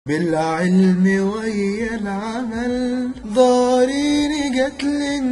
بالعلم ويا العمل ضارين جت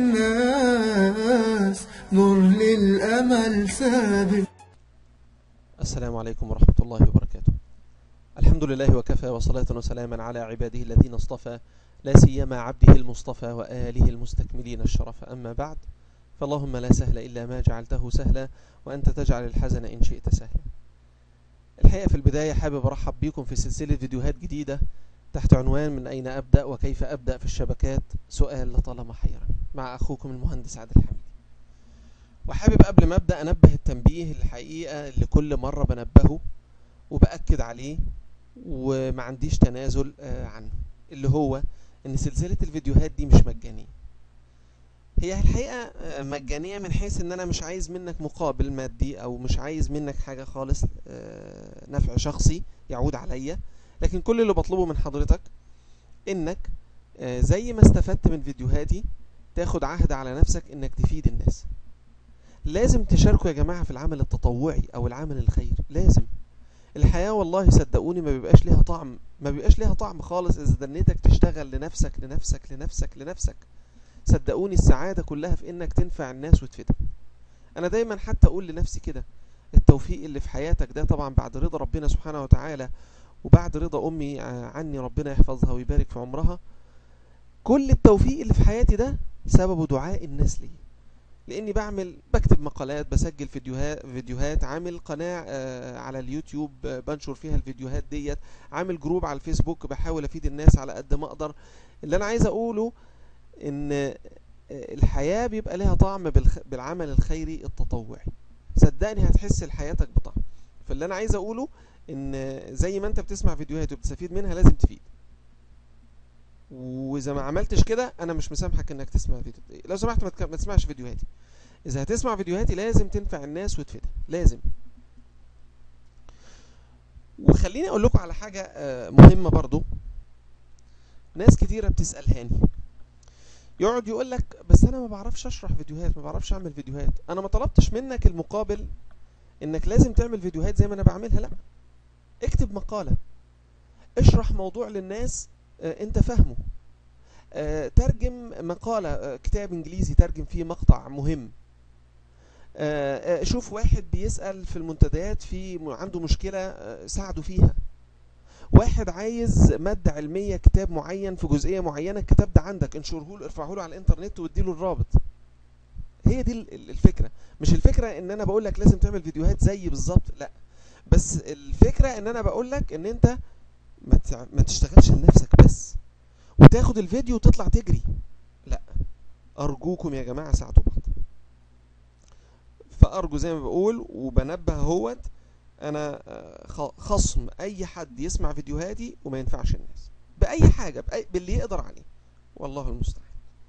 للناس نور للأمل سابق السلام عليكم ورحمة الله وبركاته الحمد لله وكفى وصلاة وسلاما على عباده الذين اصطفى لا سيما عبده المصطفى وآله المستكملين الشرف أما بعد فاللهم لا سهل إلا ما جعلته سهلا وأنت تجعل الحزن إن شئت سهلا الحقيقة في البداية حابب أرحب بكم في سلسلة فيديوهات جديدة تحت عنوان من أين أبدأ وكيف أبدأ في الشبكات سؤال لطالما حيرا مع أخوكم المهندس عادل حميد وحابب قبل ما أبدأ أنبه التنبيه الحقيقة اللي كل مرة بنبهه وبأكد عليه وما عنديش تنازل آه، عنه اللي هو ان سلسلة الفيديوهات دي مش مجانية هي الحقيقة آه، مجانية من حيث ان انا مش عايز منك مقابل مادي او مش عايز منك حاجة خالص آه، نفع شخصي يعود عليا لكن كل اللي بطلبه من حضرتك انك آه، زي ما استفدت من فيديوهاتي تاخد عهد على نفسك انك تفيد الناس لازم تشاركوا يا جماعة في العمل التطوعي او العمل الخيري لازم الحياة والله صدقوني ما بيبقاش ليها طعم ما بيبقاش ليها طعم خالص إذا دنيتك تشتغل لنفسك لنفسك لنفسك لنفسك صدقوني السعادة كلها في إنك تنفع الناس وتفيدهم أنا دايما حتى أقول لنفسي كده التوفيق اللي في حياتك ده طبعا بعد رضا ربنا سبحانه وتعالى وبعد رضا أمي ع- عني ربنا يحفظها ويبارك في عمرها كل التوفيق اللي في حياتي ده سببه دعاء الناس لي لاني بعمل بكتب مقالات بسجل فيديوهات فيديوهات عامل قناة آه، على اليوتيوب آه، بنشر فيها الفيديوهات ديت عامل جروب على الفيسبوك بحاول افيد الناس على قد ما اقدر اللي انا عايز اقوله ان آه، الحياة بيبقى لها طعم بالخ- بالعمل الخيري التطوعي صدقني هتحس لحياتك بطعم فاللي انا عايز اقوله ان زي ما انت بتسمع فيديوهات وبتستفيد منها لازم تفيد واذا ما عملتش كده انا مش مسامحك انك تسمع فيديو لو سمحت ما تك- ما تسمعش فيديوهاتي اذا هتسمع فيديوهاتي لازم تنفع الناس وتفيدها لازم وخليني اقول لكم على حاجه آه، مهمه برضو ناس كتيره بتسالهاني يقعد يقول لك بس انا ما بعرفش اشرح فيديوهات ما بعرفش اعمل فيديوهات انا ما طلبتش منك المقابل انك لازم تعمل فيديوهات زي ما انا بعملها لا اكتب مقاله اشرح موضوع للناس آه، انت فاهمه آه، ترجم مقالة آه، كتاب انجليزي ترجم فيه مقطع مهم آه، آه، شوف واحد بيسأل في المنتديات في م- عنده مشكلة آه، ساعده فيها واحد عايز مادة علمية كتاب معين في جزئية معينة الكتاب ده عندك انشره له ارفعه له على الانترنت واديله الرابط هي دي ال- ال- الفكرة مش الفكرة ان انا بقول لك لازم تعمل فيديوهات زي بالظبط لا بس الفكرة ان انا بقول لك ان انت ما تع- ما تشتغلش لنفسك بس وتاخد الفيديو وتطلع تجري لا ارجوكم يا جماعه ساعدوا بعض فارجو زي ما بقول وبنبه اهوت انا آه، خ- خصم اي حد يسمع فيديوهاتي وما ينفعش الناس باي حاجه بأي باللي يقدر عليه والله المستعان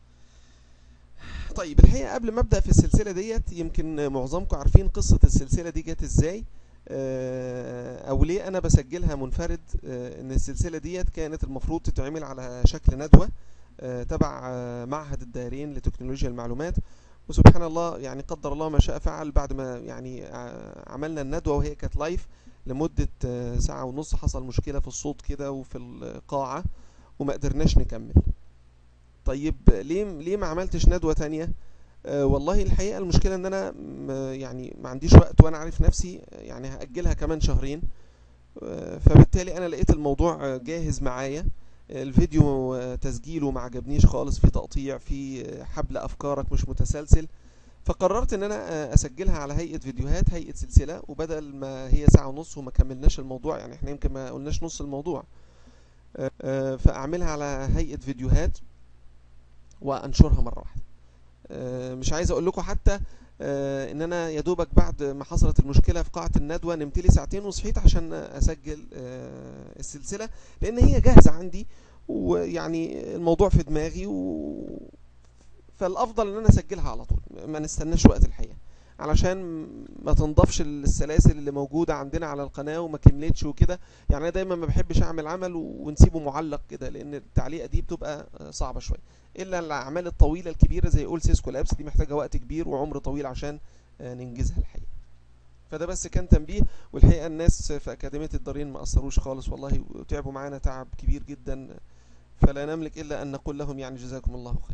طيب الحقيقه قبل ما ابدا في السلسله ديت يمكن معظمكم عارفين قصه السلسله دي جت ازاي آه، او ليه انا بسجلها منفرد آه، ان السلسله ديت كانت المفروض تتعمل على شكل ندوه آه، تبع آه، معهد الدائرين لتكنولوجيا المعلومات وسبحان الله يعني قدر الله ما شاء فعل بعد ما يعني آه، عملنا الندوه وهي كانت لايف لمده آه، ساعه ونص حصل مشكله في الصوت كده وفي القاعه وما قدرناش نكمل طيب ليه ليه ما عملتش ندوه تانية آه، والله الحقيقه المشكله ان انا م- يعني ما عنديش وقت وانا عارف نفسي آه، يعني هاجلها كمان شهرين آه، فبالتالي انا لقيت الموضوع آه، جاهز معايا آه، الفيديو آه، تسجيله ما عجبنيش خالص في تقطيع في آه، حبل افكارك مش متسلسل فقررت ان انا آه، اسجلها على هيئه فيديوهات هيئه سلسله وبدل ما هي ساعه ونص وما كملناش الموضوع يعني احنا يمكن ما قلناش نص الموضوع آه، آه، فاعملها على هيئه فيديوهات وانشرها مره واحده آه، مش عايز اقول لكم حتى آه، ان انا يا دوبك بعد ما حصلت المشكله في قاعه الندوه نمت لي ساعتين وصحيت عشان اسجل آه، السلسله لان هي جاهزه عندي ويعني الموضوع في دماغي و... فالافضل ان انا اسجلها على طول ما نستناش وقت الحقيقه علشان ما تنضفش السلاسل اللي موجوده عندنا على القناه وما كملتش وكده يعني انا دايما ما بحبش اعمل عمل ونسيبه معلق كده لان التعليقه دي بتبقى آه، صعبه شويه الا الاعمال الطويله الكبيره زي اول سيسكو لابس دي محتاجه وقت كبير وعمر طويل عشان آه، ننجزها الحقيقه فده بس كان تنبيه والحقيقه الناس في اكاديميه الدارين ما اثروش خالص والله وتعبوا معانا تعب كبير جدا فلا نملك الا ان نقول لهم يعني جزاكم الله خير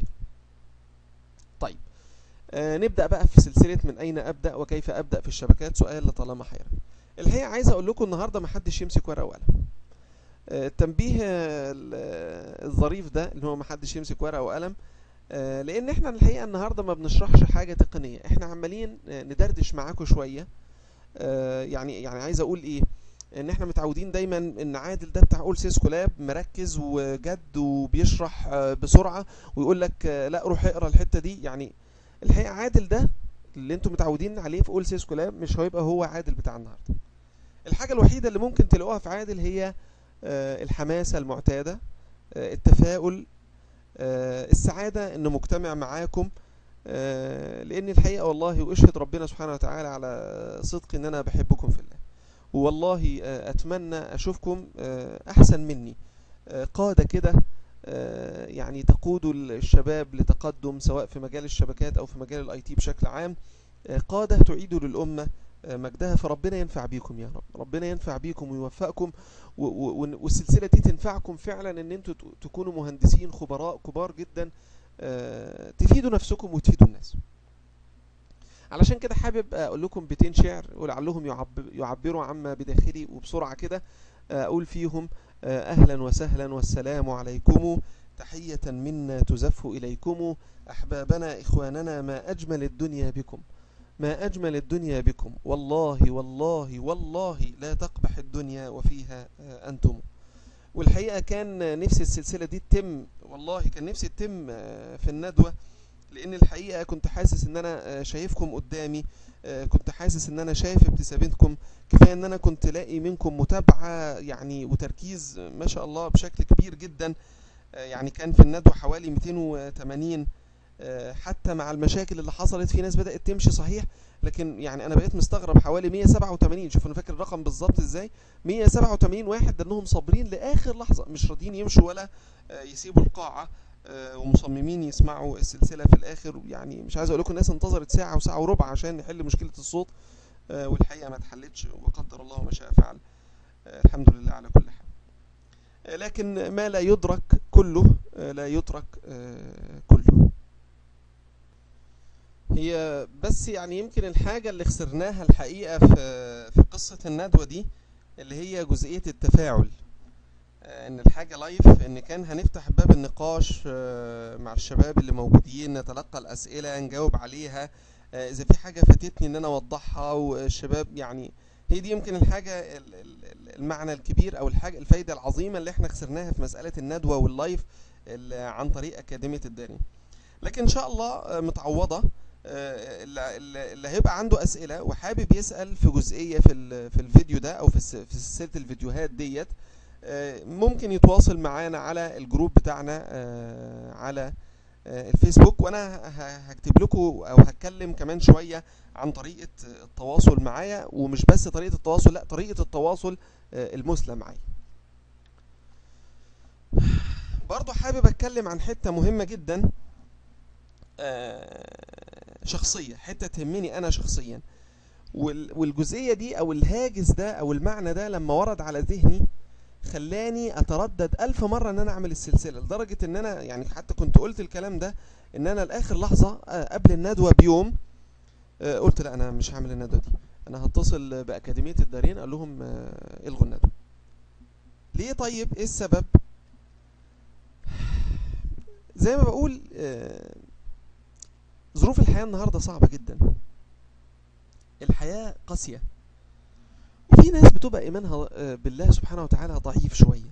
طيب آه نبدا بقى في سلسله من اين ابدا وكيف ابدا في الشبكات سؤال لطالما حيرا الحقيقه عايز اقول لكم النهارده ما حدش يمسك ورقه وقلم آه، التنبيه آه، ال- آه، الظريف ده اللي هو ما حدش يمسك ورقه وقلم آه، لان احنا الحقيقه النهارده ما بنشرحش حاجه تقنيه احنا عمالين آه، ندردش معاكم شويه آه، يعني يعني عايز اقول ايه ان احنا متعودين دايما ان عادل ده بتاع اول سيسكو لاب مركز وجد وبيشرح آه، بسرعه ويقول لك آه، لا روح اقرا الحته دي يعني الحقيقه عادل ده اللي انتم متعودين عليه في اول سيسكو لاب مش هيبقى هو عادل بتاع النهارده الحاجه الوحيده اللي ممكن تلاقوها في عادل هي آه، الحماسه المعتاده آه، التفاؤل آه، السعاده انه مجتمع معاكم آه، لان الحقيقه والله واشهد ربنا سبحانه وتعالى على صدق ان انا بحبكم في الله والله آه، اتمنى اشوفكم آه، احسن مني آه، قاده كده آه، يعني تقود الشباب لتقدم سواء في مجال الشبكات او في مجال الاي تي بشكل عام آه، قاده تعيد للامه آه، مجدها فربنا ينفع بيكم يا رب ربنا ينفع بيكم ويوفقكم و- و- والسلسله دي تنفعكم فعلا ان انتوا ت- تكونوا مهندسين خبراء كبار جدا آه، تفيدوا نفسكم وتفيدوا الناس علشان كده حابب اقول لكم بيتين شعر ولعلهم يعب- يعبروا عما بداخلي وبسرعه كده آه، اقول فيهم آه، اهلا وسهلا والسلام عليكم تحيه منا تزف اليكم احبابنا اخواننا ما اجمل الدنيا بكم ما أجمل الدنيا بكم والله والله والله لا تقبح الدنيا وفيها آه، أنتم والحقيقة كان نفسي السلسلة دي تتم والله كان نفسي تتم آه، في الندوة لأن الحقيقة كنت حاسس إن أنا آه، شايفكم قدامي آه، كنت حاسس إن أنا شايف ابتسامتكم كفاية إن أنا كنت لاقي منكم متابعة يعني وتركيز آه، ما شاء الله بشكل كبير جدا آه، يعني كان في الندوة حوالي 280 آه، حتى مع المشاكل اللي حصلت في ناس بدأت تمشي صحيح لكن يعني انا بقيت مستغرب حوالي 187 شوف انا فاكر الرقم بالظبط ازاي 187 واحد لانهم صابرين لاخر لحظه مش راضيين يمشوا ولا آه، يسيبوا القاعه آه، ومصممين يسمعوا السلسله في الاخر يعني مش عايز اقول لكم الناس انتظرت ساعه وساعه وربع عشان نحل مشكله الصوت آه، والحقيقه ما اتحلتش وقدر الله ما شاء فعل آه، الحمد لله على كل حال آه، لكن ما لا يدرك كله آه، لا يترك آه، كله هي بس يعني يمكن الحاجة اللي خسرناها الحقيقة في في قصة الندوة دي اللي هي جزئية التفاعل آه، ان الحاجة لايف ان كان هنفتح باب النقاش آه، مع الشباب اللي موجودين نتلقى الأسئلة نجاوب عليها آه، إذا في حاجة فاتتني إن أنا أوضحها والشباب يعني هي دي يمكن الحاجة ال- ال- ال- المعنى الكبير أو الحاجة الفايدة العظيمة اللي احنا خسرناها في مسألة الندوة واللايف ال- عن طريق أكاديمية الدارين لكن إن شاء الله آه، متعوضة آه، اللي اللي- اللي هيبقى عنده اسئله وحابب يسال في جزئيه في ال- في الفيديو ده او في الس- في سلسله الفيديوهات ديت آه، ممكن يتواصل معانا على الجروب بتاعنا آه، على آه، الفيسبوك وانا ه- هكتب لكم او هتكلم كمان شويه عن طريقه التواصل معايا ومش بس طريقه التواصل لا طريقه التواصل آه، المثلى معايا برضو حابب اتكلم عن حته مهمه جدا آه، شخصيه حته تهمني انا شخصيا وال- والجزئيه دي او الهاجس ده او المعنى ده لما ورد على ذهني خلاني اتردد الف مره ان انا اعمل السلسله لدرجه ان انا يعني حتى كنت قلت الكلام ده ان انا لاخر لحظه آه، قبل الندوه بيوم آه، قلت لا انا مش هعمل الندوه دي انا هتصل باكاديميه الدارين اقول لهم آه، الغوا الندوه ليه طيب ايه السبب زي ما بقول آه، ظروف الحياه النهارده صعبه جدا الحياه قاسيه وفي ناس بتبقى ايمانها آه، بالله سبحانه وتعالى ضعيف شويه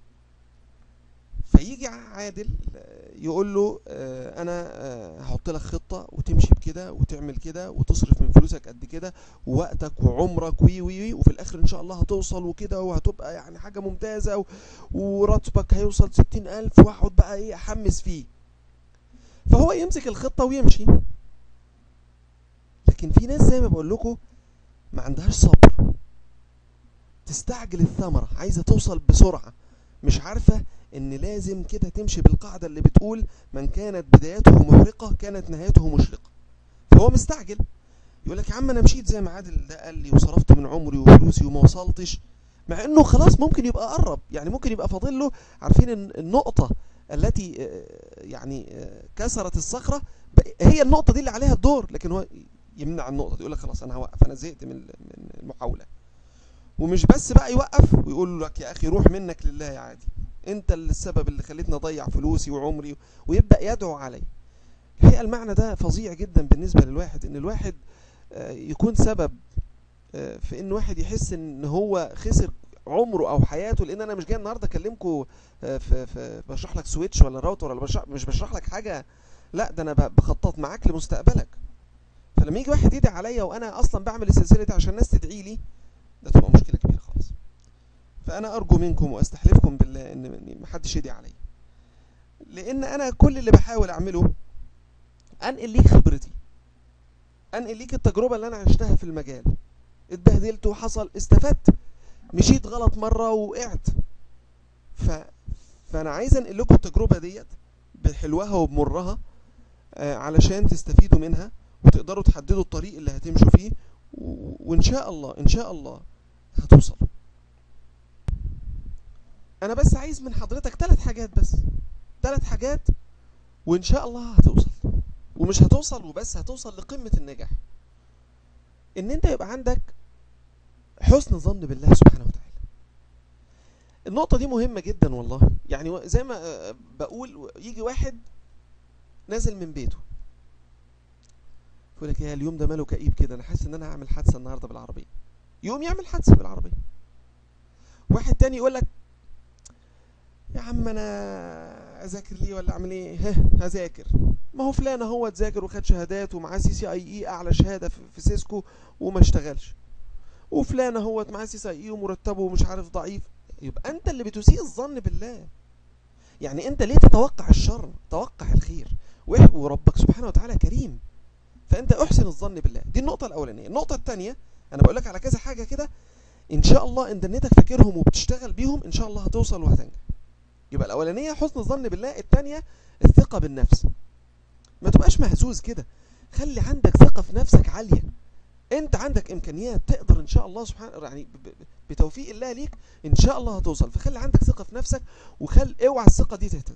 فيجي عادل آه، يقول له آه، انا آه، هحط لك خطه وتمشي بكده وتعمل كده وتصرف من فلوسك قد كده ووقتك وعمرك وي وي وي وفي الاخر ان شاء الله هتوصل وكده وهتبقى يعني حاجه ممتازه و- وراتبك هيوصل ستين الف واقعد بقى ايه احمس فيه فهو يمسك الخطه ويمشي لكن في ناس زي ما بقول لكم ما عندهاش صبر تستعجل الثمرة عايزة توصل بسرعة مش عارفة ان لازم كده تمشي بالقاعدة اللي بتقول من كانت بدايته محرقة كانت نهايته مشرقة فهو مستعجل يقول لك يا عم انا مشيت زي ما عادل ده قال لي وصرفت من عمري وفلوسي وما وصلتش مع انه خلاص ممكن يبقى قرب يعني ممكن يبقى فاضل له عارفين إن النقطة التي آه، يعني آه، كسرت الصخرة ب- هي النقطة دي اللي عليها الدور لكن هو يمنع النقطة دي يقول لك خلاص انا هوقف انا زهقت من من المحاولة ومش بس بقى يوقف ويقول لك يا اخي روح منك لله يا عادي انت اللي السبب اللي خليتني اضيع فلوسي وعمري ويبدأ يدعو علي الحقيقة المعنى ده فظيع جدا بالنسبة للواحد ان الواحد آه، يكون سبب آه، في ان واحد يحس ان هو خسر عمره او حياته لان انا مش جاي النهارده اكلمكم في, في بشرح لك سويتش ولا راوتر ولا بشرح مش بشرح لك حاجه لا ده انا ب- بخطط معاك لمستقبلك فلما يجي واحد يدعي عليا وانا اصلا بعمل السلسله دي عشان الناس تدعي لي ده تبقى مشكله كبيره خالص فانا ارجو منكم واستحلفكم بالله ان إن محدش يدعي عليا لان انا كل اللي بحاول اعمله انقل ليك خبرتي انقل ليك التجربه اللي انا عشتها في المجال اتبهدلت وحصل استفدت مشيت غلط مره وقعت ف... فانا عايز انقل لكم التجربه ديت بحلوها وبمرها آه، علشان تستفيدوا منها وتقدروا تحددوا الطريق اللي هتمشوا فيه و... وان شاء الله ان شاء الله هتوصلوا انا بس عايز من حضرتك ثلاث حاجات بس ثلاث حاجات وان شاء الله هتوصل ومش هتوصل وبس هتوصل لقمة النجاح ان انت يبقى عندك حسن ظن بالله سبحانه وتعالى النقطة دي مهمة جدا والله يعني و- زي ما آه، بقول و- يجي واحد نازل من بيته يقول لك يا اليوم ده ماله كئيب كده انا حاسس ان انا هعمل حادثة النهاردة بالعربية يقوم يعمل حادثة بالعربية واحد تاني يقول لك يا عم انا اذاكر ليه ولا اعمل ايه ها هذاكر ما هو فلان هو اتذاكر وخد شهادات ومعاه سي سي اي اي اعلى شهاده في في سيسكو وما اشتغلش وفلان هو معاه سي سي اي ومرتبه مش عارف ضعيف يبقى انت اللي بتسيء الظن بالله يعني انت ليه تتوقع الشر توقع الخير وإح- وربك سبحانه وتعالى كريم فانت احسن الظن بالله دي النقطه الاولانيه النقطه الثانيه انا بقول لك على كذا حاجه كده ان شاء الله ان دنيتك فاكرهم وبتشتغل بيهم ان شاء الله هتوصل وهتنجح يبقى الاولانيه حسن الظن بالله الثانيه الثقه بالنفس ما تبقاش مهزوز كده خلي عندك ثقه في نفسك عاليه انت عندك امكانيات تقدر ان شاء الله سبحانه يعني ب- ب- بتوفيق الله ليك ان شاء الله هتوصل فخلي عندك ثقه في نفسك وخل اوعى الثقه دي تهتز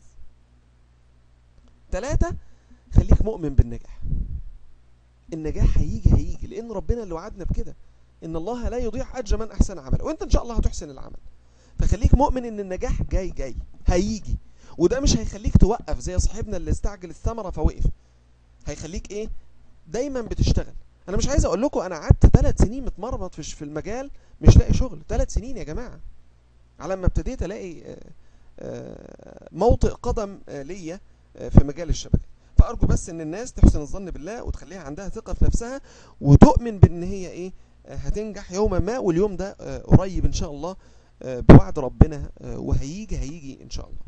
ثلاثة خليك مؤمن بالنجاح النجاح هيجي هيجي لان ربنا اللي وعدنا بكده ان الله لا يضيع اجر من احسن عملا وانت ان شاء الله هتحسن العمل فخليك مؤمن ان النجاح جاي جاي هيجي وده مش هيخليك توقف زي صاحبنا اللي استعجل الثمره فوقف هيخليك ايه دايما بتشتغل انا مش عايز اقول لكم انا قعدت ثلاث سنين متمرمط في في المجال مش لاقي شغل ثلاث سنين يا جماعه على ما ابتديت الاقي آه، آه، موطئ قدم آه، ليا آه، في مجال الشبكه فارجو بس ان الناس تحسن الظن بالله وتخليها عندها ثقه في نفسها وتؤمن بان هي ايه آه، هتنجح يوما ما واليوم ده آه، قريب ان شاء الله آه، بوعد ربنا آه، وهيجي هيجي ان شاء الله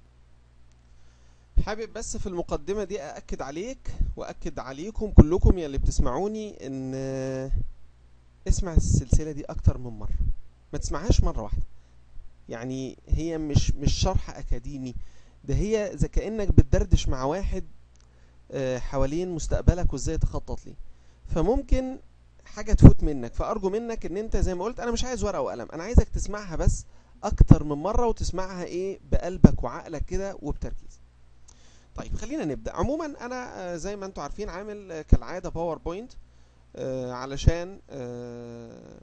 حابب بس في المقدمة دي أأكد عليك وأكد عليكم كلكم يا اللي بتسمعوني إن آه، اسمع السلسلة دي أكتر من مرة ما تسمعهاش مرة واحدة يعني هي مش مش شرح أكاديمي ده هي زي كأنك بتدردش مع واحد آه، حوالين مستقبلك وإزاي تخطط ليه فممكن حاجة تفوت منك فأرجو منك إن أنت زي ما قلت أنا مش عايز ورقة وقلم أنا عايزك تسمعها بس أكتر من مرة وتسمعها إيه بقلبك وعقلك كده وبتركيز طيب خلينا نبدأ عموما انا آه، زي ما انتم عارفين عامل آه، كالعادة باوربوينت آه، علشان آه،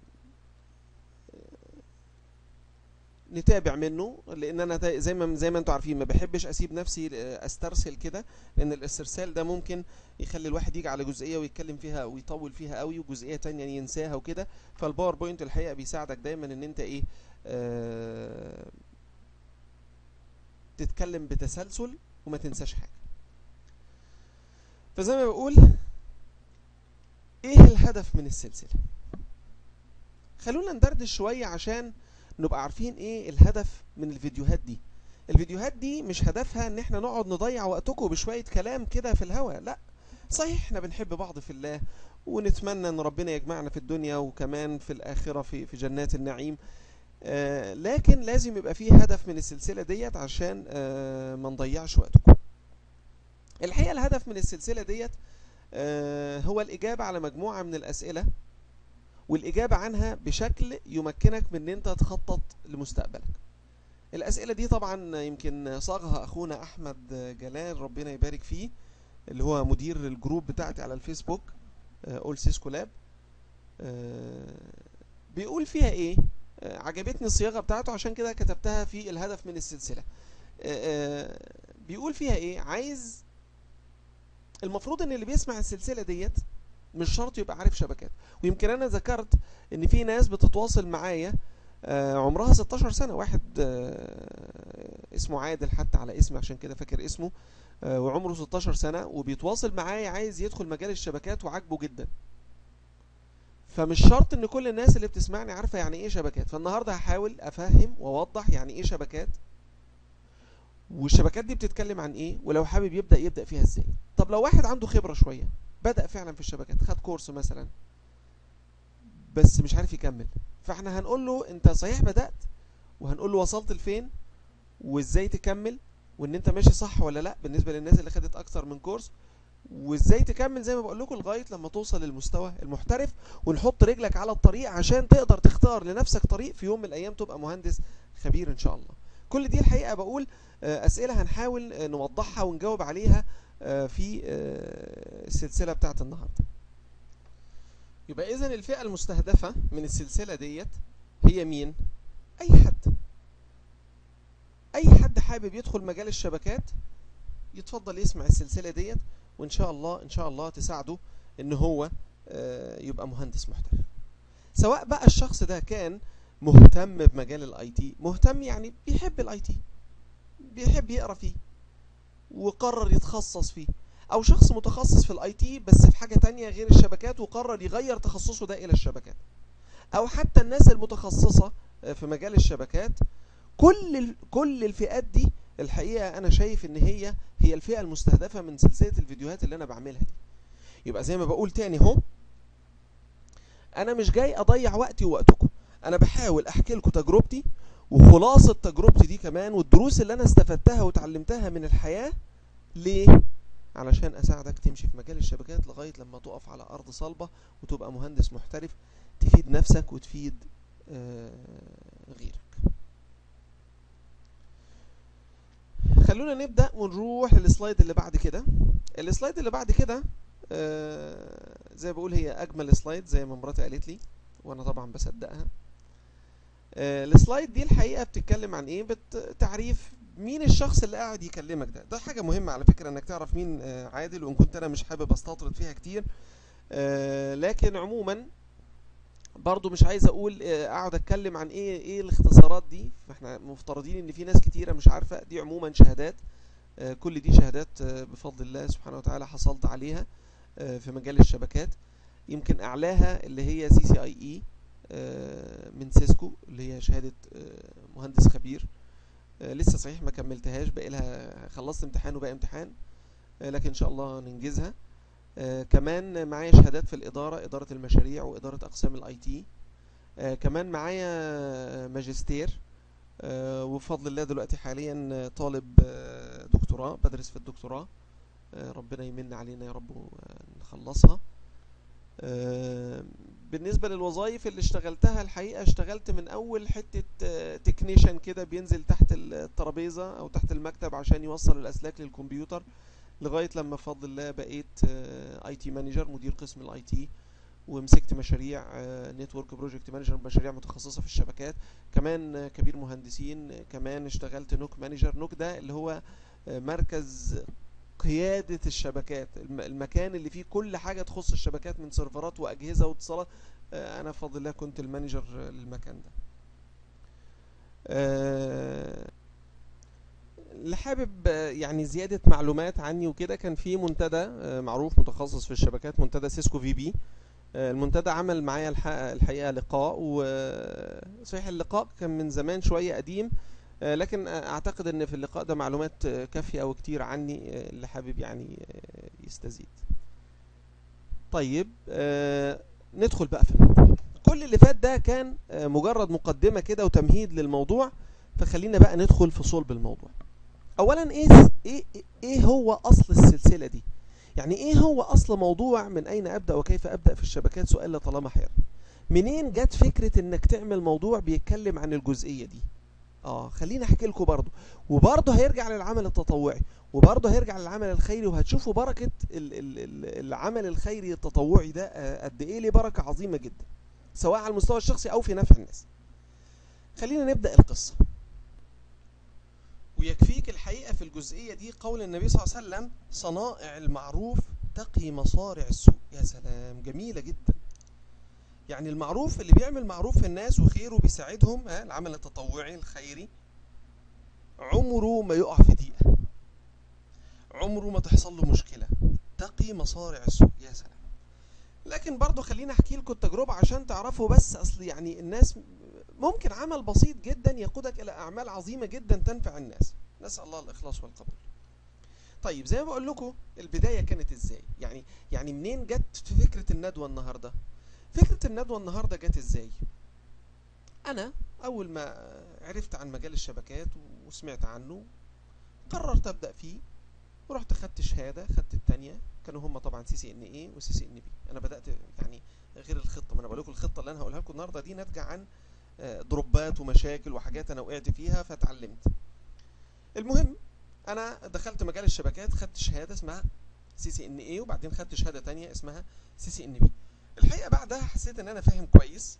نتابع منه لان انا تا- زي ما زي ما انتم عارفين ما بحبش اسيب نفسي آه، استرسل كده لان الاسترسال ده ممكن يخلي الواحد يجي على جزئيه ويتكلم فيها ويطول فيها قوي وجزئيه تانية ينساها وكده فالباوربوينت الحقيقه بيساعدك دايما ان انت ايه آه، تتكلم بتسلسل وما تنساش حاجه فزي ما بقول ايه الهدف من السلسله خلونا ندردش شويه عشان نبقى عارفين ايه الهدف من الفيديوهات دي الفيديوهات دي مش هدفها ان احنا نقعد نضيع وقتكم بشويه كلام كده في الهوا لا صحيح احنا بنحب بعض في الله ونتمنى ان ربنا يجمعنا في الدنيا وكمان في الاخره في في جنات النعيم آه لكن لازم يبقى فيه هدف من السلسله ديت عشان آه ما نضيعش وقتكم الحقيقه الهدف من السلسله ديت آه، هو الإجابة على مجموعة من الأسئلة والإجابة عنها بشكل يمكنك من إن أنت تخطط لمستقبلك الأسئلة دي طبعا يمكن صاغها أخونا أحمد جلال ربنا يبارك فيه اللي هو مدير الجروب بتاعتي على الفيسبوك أول سيسكو لاب بيقول فيها إيه آه، عجبتني الصياغة بتاعته عشان كده كتبتها في الهدف من السلسلة آه، آه، بيقول فيها إيه عايز المفروض ان اللي بيسمع السلسله ديت مش شرط يبقى عارف شبكات ويمكن انا ذكرت ان في ناس بتتواصل معايا آه، عمرها 16 سنه واحد آه، اسمه عادل حتى على اسمي عشان كده فاكر اسمه آه، وعمره 16 سنه وبيتواصل معايا عايز يدخل مجال الشبكات وعاجبه جدا فمش شرط ان كل الناس اللي بتسمعني عارفه يعني ايه شبكات فالنهارده هحاول افهم واوضح يعني ايه شبكات والشبكات دي بتتكلم عن ايه ولو حابب يبدا يبدا فيها ازاي طب لو واحد عنده خبره شويه بدا فعلا في الشبكات خد كورس مثلا بس مش عارف يكمل فاحنا هنقول له انت صحيح بدات وهنقول له وصلت لفين وازاي تكمل وان انت ماشي صح ولا لا بالنسبه للناس اللي خدت اكتر من كورس وازاي تكمل زي ما بقول لكم لغايه لما توصل للمستوى المحترف ونحط رجلك على الطريق عشان تقدر تختار لنفسك طريق في يوم من الايام تبقى مهندس خبير ان شاء الله كل دي الحقيقه بقول آه، اسئله هنحاول آه، نوضحها ونجاوب عليها آه، في آه، السلسله بتاعت النهارده يبقى اذا الفئه المستهدفه من السلسله ديت هي مين اي حد اي حد حابب يدخل مجال الشبكات يتفضل يسمع السلسله ديت وان شاء الله ان شاء الله تساعده ان هو آه، يبقى مهندس محترف سواء بقى الشخص ده كان مهتم بمجال الاي تي مهتم يعني بيحب الاي تي بيحب يقرا فيه وقرر يتخصص فيه او شخص متخصص في الاي تي بس في حاجه تانية غير الشبكات وقرر يغير تخصصه ده الى الشبكات او حتى الناس المتخصصه آه، في مجال الشبكات كل ال- كل الفئات دي الحقيقه انا شايف ان هي هي الفئه المستهدفه من سلسله الفيديوهات اللي انا بعملها دي يبقى زي ما بقول تاني اهو انا مش جاي اضيع وقتي ووقتكم انا بحاول احكي لكم تجربتي وخلاصة تجربتي دي كمان والدروس اللي انا استفدتها وتعلمتها من الحياة ليه؟ علشان اساعدك تمشي في مجال الشبكات لغاية لما تقف على ارض صلبة وتبقى مهندس محترف تفيد نفسك وتفيد آه، غيرك خلونا نبدأ ونروح للسلايد اللي بعد كده السلايد اللي بعد كده آه، زي ما بقول هي اجمل سلايد زي ما مراتي قالت لي وانا طبعا بصدقها آه، السلايد دي الحقيقه بتتكلم عن ايه بت- تعريف مين الشخص اللي قاعد يكلمك ده ده حاجه مهمه على فكره انك تعرف مين آه، عادل وان كنت انا مش حابب استطرد فيها كتير آه، لكن عموما برضو مش عايز اقول آه، اقعد اتكلم عن ايه ايه الاختصارات دي فاحنا مفترضين ان في ناس كتيره مش عارفه دي عموما شهادات آه، كل دي شهادات آه، بفضل الله سبحانه وتعالى حصلت عليها آه، في مجال الشبكات يمكن اعلاها اللي هي سي سي اي اي من سيسكو اللي هي شهاده آه، مهندس خبير آه، لسه صحيح ما كملتهاش باقي لها خلصت امتحان وباقي امتحان آه، لكن ان شاء الله ننجزها آه، كمان معايا شهادات في الاداره اداره المشاريع واداره اقسام الاي تي كمان معايا ماجستير آه، وبفضل الله دلوقتي حاليا طالب آه، دكتوراه بدرس في الدكتوراه آه، ربنا يمن علينا يا رب ونخلصها آه، بالنسبة للوظائف اللي اشتغلتها الحقيقة اشتغلت من أول حتة تكنيشن كده بينزل تحت الترابيزة أو تحت المكتب عشان يوصل الأسلاك للكمبيوتر لغاية لما بفضل الله بقيت اي تي مانجر مدير قسم الاي تي ومسكت مشاريع نتورك بروجكت مانجر مشاريع متخصصة في الشبكات كمان آه، كبير مهندسين آه، كمان اشتغلت نوك مانجر نوك ده اللي هو آه، مركز قيادة الشبكات الم- المكان اللي فيه كل حاجة تخص الشبكات من سيرفرات وأجهزة واتصالات آه، أنا بفضل الله كنت المانجر آه، للمكان ده آه، اللي حابب آه، يعني زيادة معلومات عني وكده كان في منتدى آه، معروف متخصص في الشبكات منتدى سيسكو في بي آه، المنتدى عمل معايا الح- الحقيقة لقاء وصحيح اللقاء كان من زمان شوية قديم آه، لكن آه، اعتقد ان في اللقاء ده معلومات آه، كافية او كتير عني آه، اللي حابب يعني آه، يستزيد طيب آه، ندخل بقى في الموضوع كل اللي فات ده كان آه، مجرد مقدمة كده وتمهيد للموضوع فخلينا بقى ندخل في صلب الموضوع اولا ايه ايه ايه هو اصل السلسلة دي يعني ايه هو اصل موضوع من اين ابدا وكيف ابدا في الشبكات سؤال لطالما حير منين جت فكره انك تعمل موضوع بيتكلم عن الجزئيه دي اه خليني احكي لكم برضه وبرضه هيرجع للعمل التطوعي وبرضه هيرجع للعمل الخيري وهتشوفوا بركه ال ال ال العمل الخيري التطوعي ده آه، قد ايه ليه بركه عظيمه جدا سواء على المستوى الشخصي او في نفع الناس خلينا نبدا القصه ويكفيك الحقيقه في الجزئيه دي قول النبي صلى الله عليه وسلم صنائع المعروف تقي مصارع السوء يا سلام جميله جدا يعني المعروف اللي بيعمل معروف في الناس وخير وبيساعدهم ها العمل التطوعي الخيري عمره ما يقع في ضيقه عمره ما تحصل له مشكله تقي مصارع السوء يا سلام لكن برضه خليني احكي لكم التجربه عشان تعرفوا بس اصل يعني الناس ممكن عمل بسيط جدا يقودك الى اعمال عظيمه جدا تنفع الناس نسال الله الاخلاص والقبول طيب زي ما بقول لكم البدايه كانت ازاي يعني يعني منين جت في فكره الندوه النهارده فكره الندوه النهارده جت ازاي انا اول ما عرفت عن مجال الشبكات وسمعت عنه قررت ابدا فيه ورحت خدت شهاده خدت الثانيه كانوا هم طبعا سي سي ان اي وسي سي ان بي انا بدات يعني غير الخطه ما انا بقول لكم الخطه اللي انا هقولها لكم النهارده دي ناتجه عن آه، دروبات ومشاكل وحاجات انا وقعت فيها فتعلمت المهم انا دخلت مجال الشبكات خدت شهاده اسمها سي سي ان اي وبعدين خدت شهاده تانية اسمها سي سي ان بي الحقيقه بعدها حسيت ان انا فاهم كويس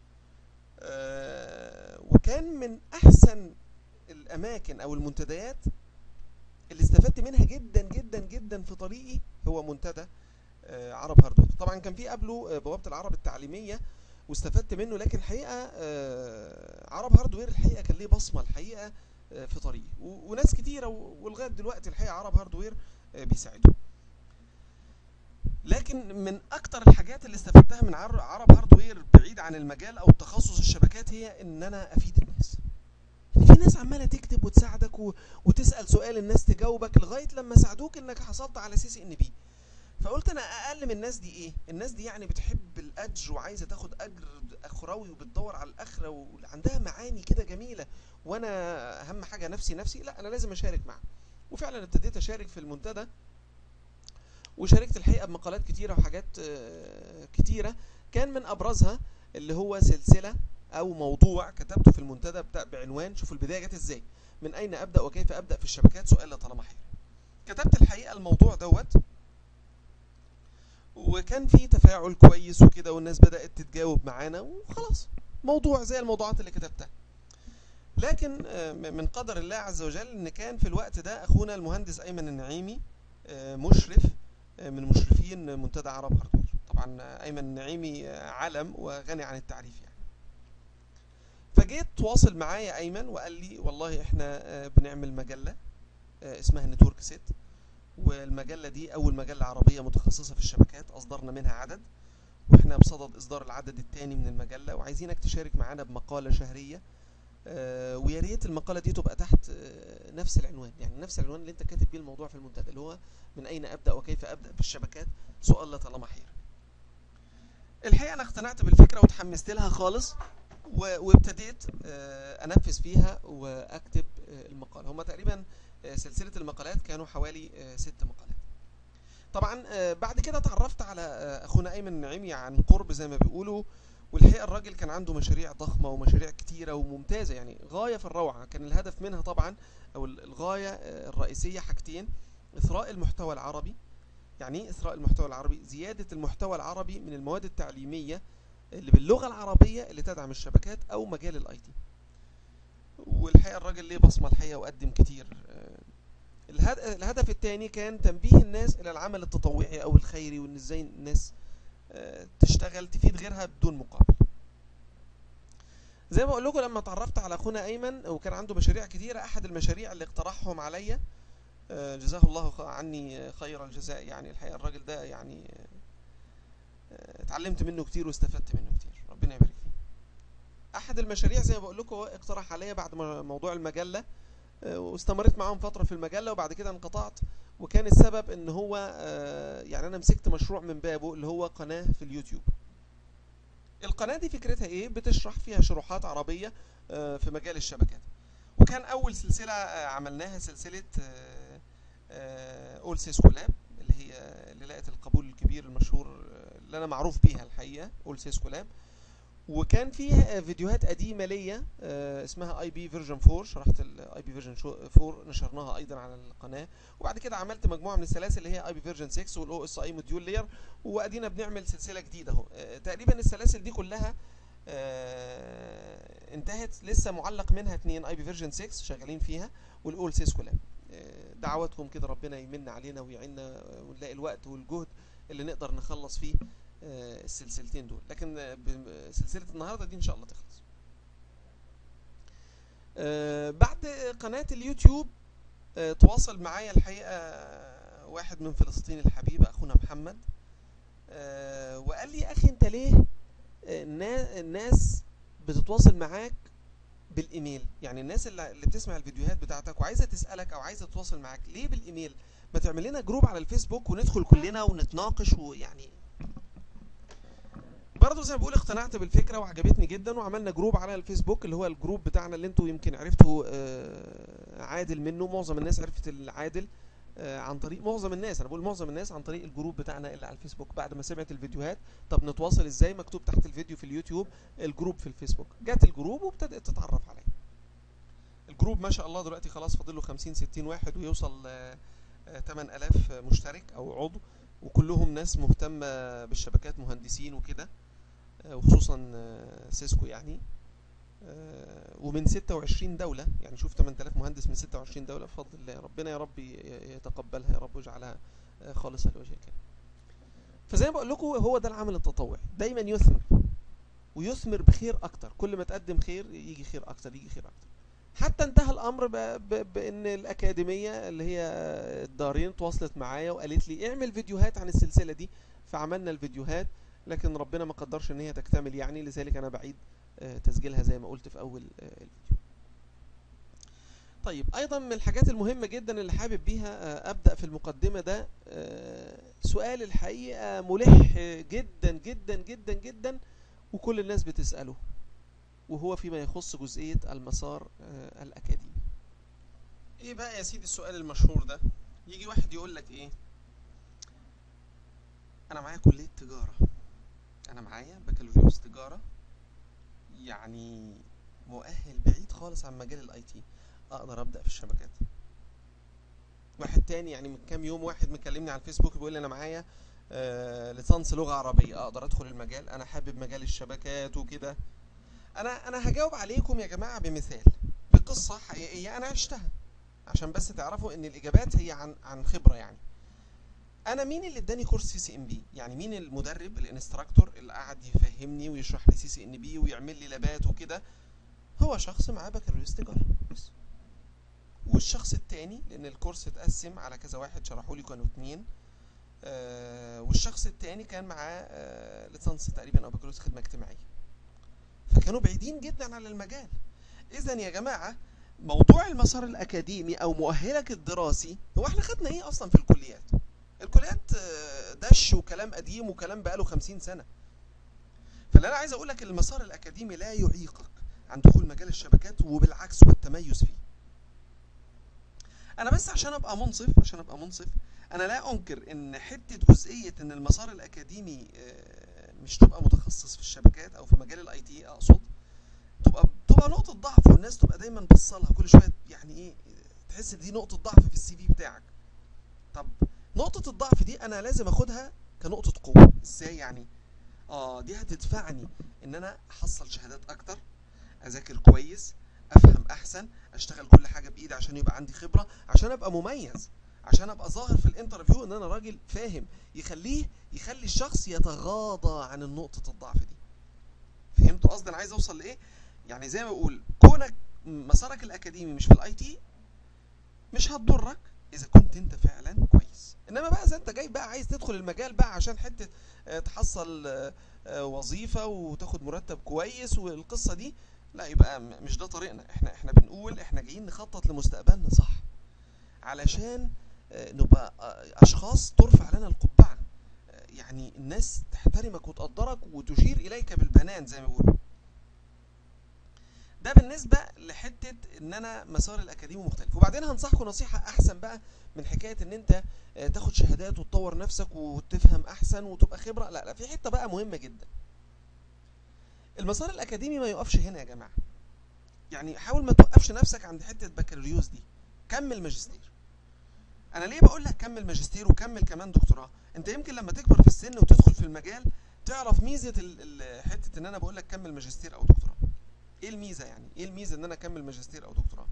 آه، وكان من احسن الاماكن او المنتديات اللي استفدت منها جدا جدا جدا في طريقي هو منتدى آه، عرب هاردوير طبعا كان في قبله آه، بوابه العرب التعليميه واستفدت منه لكن الحقيقه آه، عرب هاردوير الحقيقه كان ليه بصمه الحقيقه آه، في طريقي و- وناس كتيره و- ولغايه دلوقتي الحقيقه عرب هاردوير آه، بيساعدهم لكن من اكتر الحاجات اللي استفدتها من عر- عرب هاردوير بعيد عن المجال او تخصص الشبكات هي ان انا افيد الناس ان في ناس عماله تكتب وتساعدك و... وتسال سؤال الناس تجاوبك لغايه لما ساعدوك انك حصلت على سي سي ان بي فقلت انا اقل من الناس دي ايه الناس دي يعني بتحب الاجر وعايزه تاخد اجر اخروي وبتدور على الاخره وعندها معاني كده جميله وانا اهم حاجه نفسي نفسي لا انا لازم اشارك معاها وفعلا ابتديت اشارك في المنتدى وشاركت الحقيقه بمقالات كتيره وحاجات آه، كتيره كان من ابرزها اللي هو سلسله او موضوع كتبته في المنتدى بتاع بعنوان شوفوا البدايه جت ازاي من اين ابدا وكيف ابدا في الشبكات سؤال لطالما حير كتبت الحقيقه الموضوع دوت وكان في تفاعل كويس وكده والناس بدات تتجاوب معانا وخلاص موضوع زي الموضوعات اللي كتبتها لكن آه، م- من قدر الله عز وجل ان كان في الوقت ده اخونا المهندس ايمن النعيمي آه، مشرف آه، من مشرفين منتدى عرب هاردوير طبعا آه، ايمن النعيمي آه، علم وغني عن التعريف يعني فجيت تواصل معايا ايمن وقال لي والله احنا آه، بنعمل مجله آه، اسمها نتورك سيت والمجله دي اول مجله عربيه متخصصه في الشبكات اصدرنا منها عدد واحنا بصدد اصدار العدد الثاني من المجله وعايزينك تشارك معانا بمقاله شهريه آه، ويا ريت المقاله دي تبقى تحت آه، نفس العنوان يعني نفس العنوان اللي انت كاتب بيه الموضوع في المنتدى اللي هو من اين ابدا وكيف ابدا في الشبكات سؤال لا طالما حيره الحقيقه انا اقتنعت بالفكره وتحمست لها خالص و- وابتديت آه، انفذ فيها واكتب آه، المقال هما تقريبا آه، سلسله المقالات كانوا حوالي آه، ست مقالات طبعا آه، بعد كده اتعرفت على آه، اخونا ايمن النعيمي عن قرب زي ما بيقولوا والحقيقه الراجل كان عنده مشاريع ضخمه ومشاريع كتيره وممتازه يعني غايه في الروعه كان الهدف منها طبعا او ال- الغايه آه، الرئيسيه حاجتين اثراء المحتوى العربي يعني ايه اثراء المحتوى العربي زياده المحتوى العربي من المواد التعليميه اللي باللغه العربيه اللي تدعم الشبكات او مجال الاي تي والحقيقه الراجل ليه بصمه الحقيقه وقدم كتير آه، الهد- الهدف الثاني كان تنبيه الناس الى العمل التطوعي او الخيري وان ازاي الناس آه، تشتغل تفيد غيرها بدون مقابل زي ما اقول لكم لما اتعرفت على اخونا ايمن وكان عنده مشاريع كتيره احد المشاريع اللي اقترحهم عليا آه، جزاه الله خ- عني خير الجزاء يعني الحقيقه الراجل ده يعني آه، اتعلمت منه كتير واستفدت منه كتير ربنا يبارك فيه احد المشاريع زي ما بقول لكم هو اقترح عليا بعد ما موضوع المجله آه، واستمريت معاهم فتره في المجله وبعد كده انقطعت وكان السبب ان هو آه، يعني انا مسكت مشروع من بابه اللي هو قناه في اليوتيوب القناه دي فكرتها ايه بتشرح فيها شروحات عربيه آه، في مجال الشبكات وكان اول سلسله آه، عملناها سلسله اول سيسكو لاب اللي هي اللي لقت القبول الكبير المشهور آه، اللي انا معروف بيها الحقيقه اول سيسكو لاب وكان فيه فيديوهات قديمه ليا آه، اسمها اي بي فيرجن 4 شرحت الاي بي فيرجن 4 نشرناها ايضا على القناه وبعد كده عملت مجموعه من السلاسل اللي هي اي بي فيرجن 6 والاو اس اي موديول لير وادينا بنعمل سلسله جديده اهو آه، تقريبا السلاسل دي كلها آه، انتهت لسه معلق منها اتنين اي بي فيرجن 6 شغالين فيها والاول سيسكو لاب آه، دعواتكم كده ربنا يمن علينا ويعيننا ونلاقي الوقت والجهد اللي نقدر نخلص فيه آه، السلسلتين دول لكن آه، ب- سلسلة النهاردة دي إن شاء الله تخلص آه، بعد قناة اليوتيوب آه، تواصل معايا الحقيقة واحد من فلسطين الحبيبة أخونا محمد آه، وقال لي يا أخي أنت ليه آه، النا- الناس بتتواصل معاك بالايميل يعني الناس اللي اللي بتسمع الفيديوهات بتاعتك وعايزه تسالك او عايزه تتواصل معاك ليه بالايميل ما تعمل لنا جروب على الفيسبوك وندخل كلنا ونتناقش ويعني برضه زي ما بقول اقتنعت بالفكره وعجبتني جدا وعملنا جروب على الفيسبوك اللي هو الجروب بتاعنا اللي انتوا يمكن عرفتوا آه، عادل منه معظم الناس عرفت العادل آه، عن طريق معظم الناس انا بقول معظم الناس عن طريق الجروب بتاعنا اللي على الفيسبوك بعد ما سمعت الفيديوهات طب نتواصل ازاي مكتوب تحت الفيديو في اليوتيوب الجروب في الفيسبوك جت الجروب وابتدات تتعرف عليا الجروب ما شاء الله دلوقتي خلاص فاضل له 50 60 واحد ويوصل آه، آه، 8000 مشترك او عضو وكلهم ناس مهتمه بالشبكات مهندسين وكده آه، وخصوصا آه، سيسكو يعني آه، ومن 26 دولة يعني شوف 8000 مهندس من 26 دولة بفضل الله ربنا يا رب ي- يتقبلها يا رب ويجعلها آه، خالصة لوجه الكريم فزي ما بقول لكم هو ده العمل التطوعي دايما يثمر ويثمر بخير اكتر كل ما تقدم خير يجي خير اكتر يجي خير اكتر حتى انتهى الامر ب... ب... بان الاكاديميه اللي هي الدارين تواصلت معايا وقالت لي اعمل فيديوهات عن السلسله دي فعملنا الفيديوهات لكن ربنا ما قدرش ان هي تكتمل يعني لذلك انا بعيد آه، تسجيلها زي ما قلت في اول آه، الفيديو طيب ايضا من الحاجات المهمه جدا اللي حابب بيها آه، ابدا في المقدمه ده آه، سؤال الحقيقه ملح جدا جدا جدا جدا وكل الناس بتساله وهو فيما يخص جزئيه المسار آه، الاكاديمي ايه بقى يا سيدي السؤال المشهور ده يجي واحد يقول لك ايه انا معايا كليه تجاره انا معايا بكالوريوس تجاره يعني مؤهل بعيد خالص عن مجال الاي تي اقدر ابدا في الشبكات واحد تاني يعني من كام يوم واحد مكلمني على الفيسبوك بيقول لي انا معايا آه ليسانس لغه عربيه اقدر ادخل المجال انا حابب مجال الشبكات وكده انا انا هجاوب عليكم يا جماعه بمثال بقصه حقيقيه انا عشتها عشان بس تعرفوا ان الاجابات هي عن عن خبره يعني انا مين اللي اداني كورس سي سي ام بي يعني مين المدرب الانستراكتور اللي قعد يفهمني ويشرح لي سي سي ان بي ويعمل لي لابات وكده هو شخص معاه بكالوريوس تجاره بس والشخص التاني لان الكورس اتقسم على كذا واحد شرحوا لي كانوا اتنين آه والشخص التاني كان معاه آه ليسانس تقريبا او بكالوريوس خدمه اجتماعيه فكانوا بعيدين جدا عن المجال اذا يا جماعه موضوع المسار الاكاديمي او مؤهلك الدراسي هو احنا خدنا ايه اصلا في الكليات الكليات آه، دش وكلام قديم وكلام بقاله خمسين سنة فاللي انا عايز اقول لك المسار الاكاديمي لا يعيقك عن دخول مجال الشبكات وبالعكس والتميز فيه انا بس عشان ابقى منصف عشان ابقى منصف انا لا انكر ان حته جزئيه ان المسار الاكاديمي آه، مش تبقى متخصص في الشبكات او في مجال الاي تي اقصد تبقى تبقى نقطه ضعف والناس تبقى دايما بصلها كل شويه يعني ايه تحس ان دي نقطه ضعف في السي في بتاعك طب نقطه الضعف دي انا لازم اخدها كنقطه قوه ازاي يعني اه دي هتدفعني ان انا احصل شهادات اكتر اذاكر كويس افهم احسن اشتغل كل حاجه بايدي عشان يبقى عندي خبره عشان ابقى مميز عشان ابقى ظاهر في الانترفيو ان انا راجل فاهم يخليه يخلي الشخص يتغاضى عن النقطه الضعف دي فهمتوا قصدي انا عايز اوصل لايه يعني زي ما بقول كونك مسارك الاكاديمي مش في الاي تي مش هتضرك اذا كنت انت فعلا كويس انما بقى اذا انت جاي بقى عايز تدخل المجال بقى عشان حته آه، تحصل آه، آه، وظيفه وتاخد مرتب كويس والقصه دي لا يبقى م- مش ده طريقنا احنا احنا بنقول احنا جايين نخطط لمستقبلنا صح علشان آه، نبقى آه، اشخاص ترفع لنا القبعه آه، يعني الناس تحترمك وتقدرك وتشير اليك بالبنان زي ما بيقولوا ده بالنسبه لحته ان انا مسار الاكاديمي مختلف وبعدين هنصحكم نصيحه احسن بقى من حكايه ان انت آه، تاخد شهادات وتطور نفسك وتفهم احسن وتبقى خبره لا لا في حته بقى مهمه جدا المسار الاكاديمي ما يقفش هنا يا جماعه يعني حاول ما توقفش نفسك عند حته بكالوريوس دي كمل ماجستير انا ليه بقول لك كمل ماجستير وكمل كمان دكتوراه انت يمكن لما تكبر في السن وتدخل في المجال تعرف ميزه ال- ال- حته ان انا بقول لك كمل ماجستير او دكتوراه ايه الميزه يعني ايه الميزه ان انا اكمل ماجستير او دكتوراه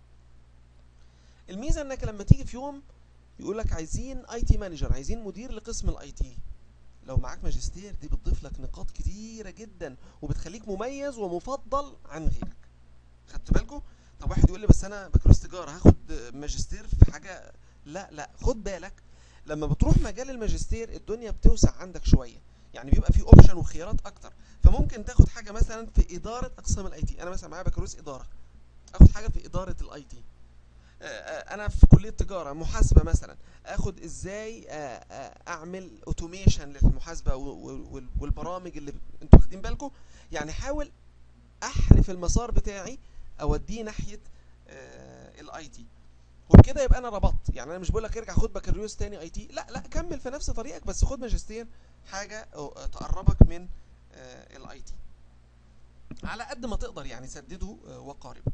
الميزه انك لما تيجي في يوم يقول لك عايزين اي تي مانجر عايزين مدير لقسم الاي تي لو معاك ماجستير دي بتضيف لك نقاط كتيره جدا وبتخليك مميز ومفضل عن غيرك خدت بالكم طب واحد يقول لي بس انا بكالوريوس تجاره هاخد ماجستير في حاجه لا لا خد بالك لما بتروح مجال الماجستير الدنيا بتوسع عندك شويه يعني بيبقى في اوبشن وخيارات اكتر فممكن تاخد حاجه مثلا في اداره اقسام الاي تي انا مثلا معايا بكالوريوس اداره اخد حاجه في اداره الاي تي انا في كليه تجاره محاسبه مثلا اخد ازاي آه، آه، اعمل اوتوميشن للمحاسبه و- و- وال- والبرامج اللي ب- انتوا واخدين بالكم يعني حاول احرف المسار بتاعي اوديه ناحيه الاي تي وبكده يبقى انا ربطت يعني انا مش بقول لك ارجع خد بكالوريوس تاني اي تي لا لا كمل في نفس طريقك بس خد ماجستير حاجه أو- تقربك من الاي تي على قد ما تقدر يعني سدده آه، وقاربه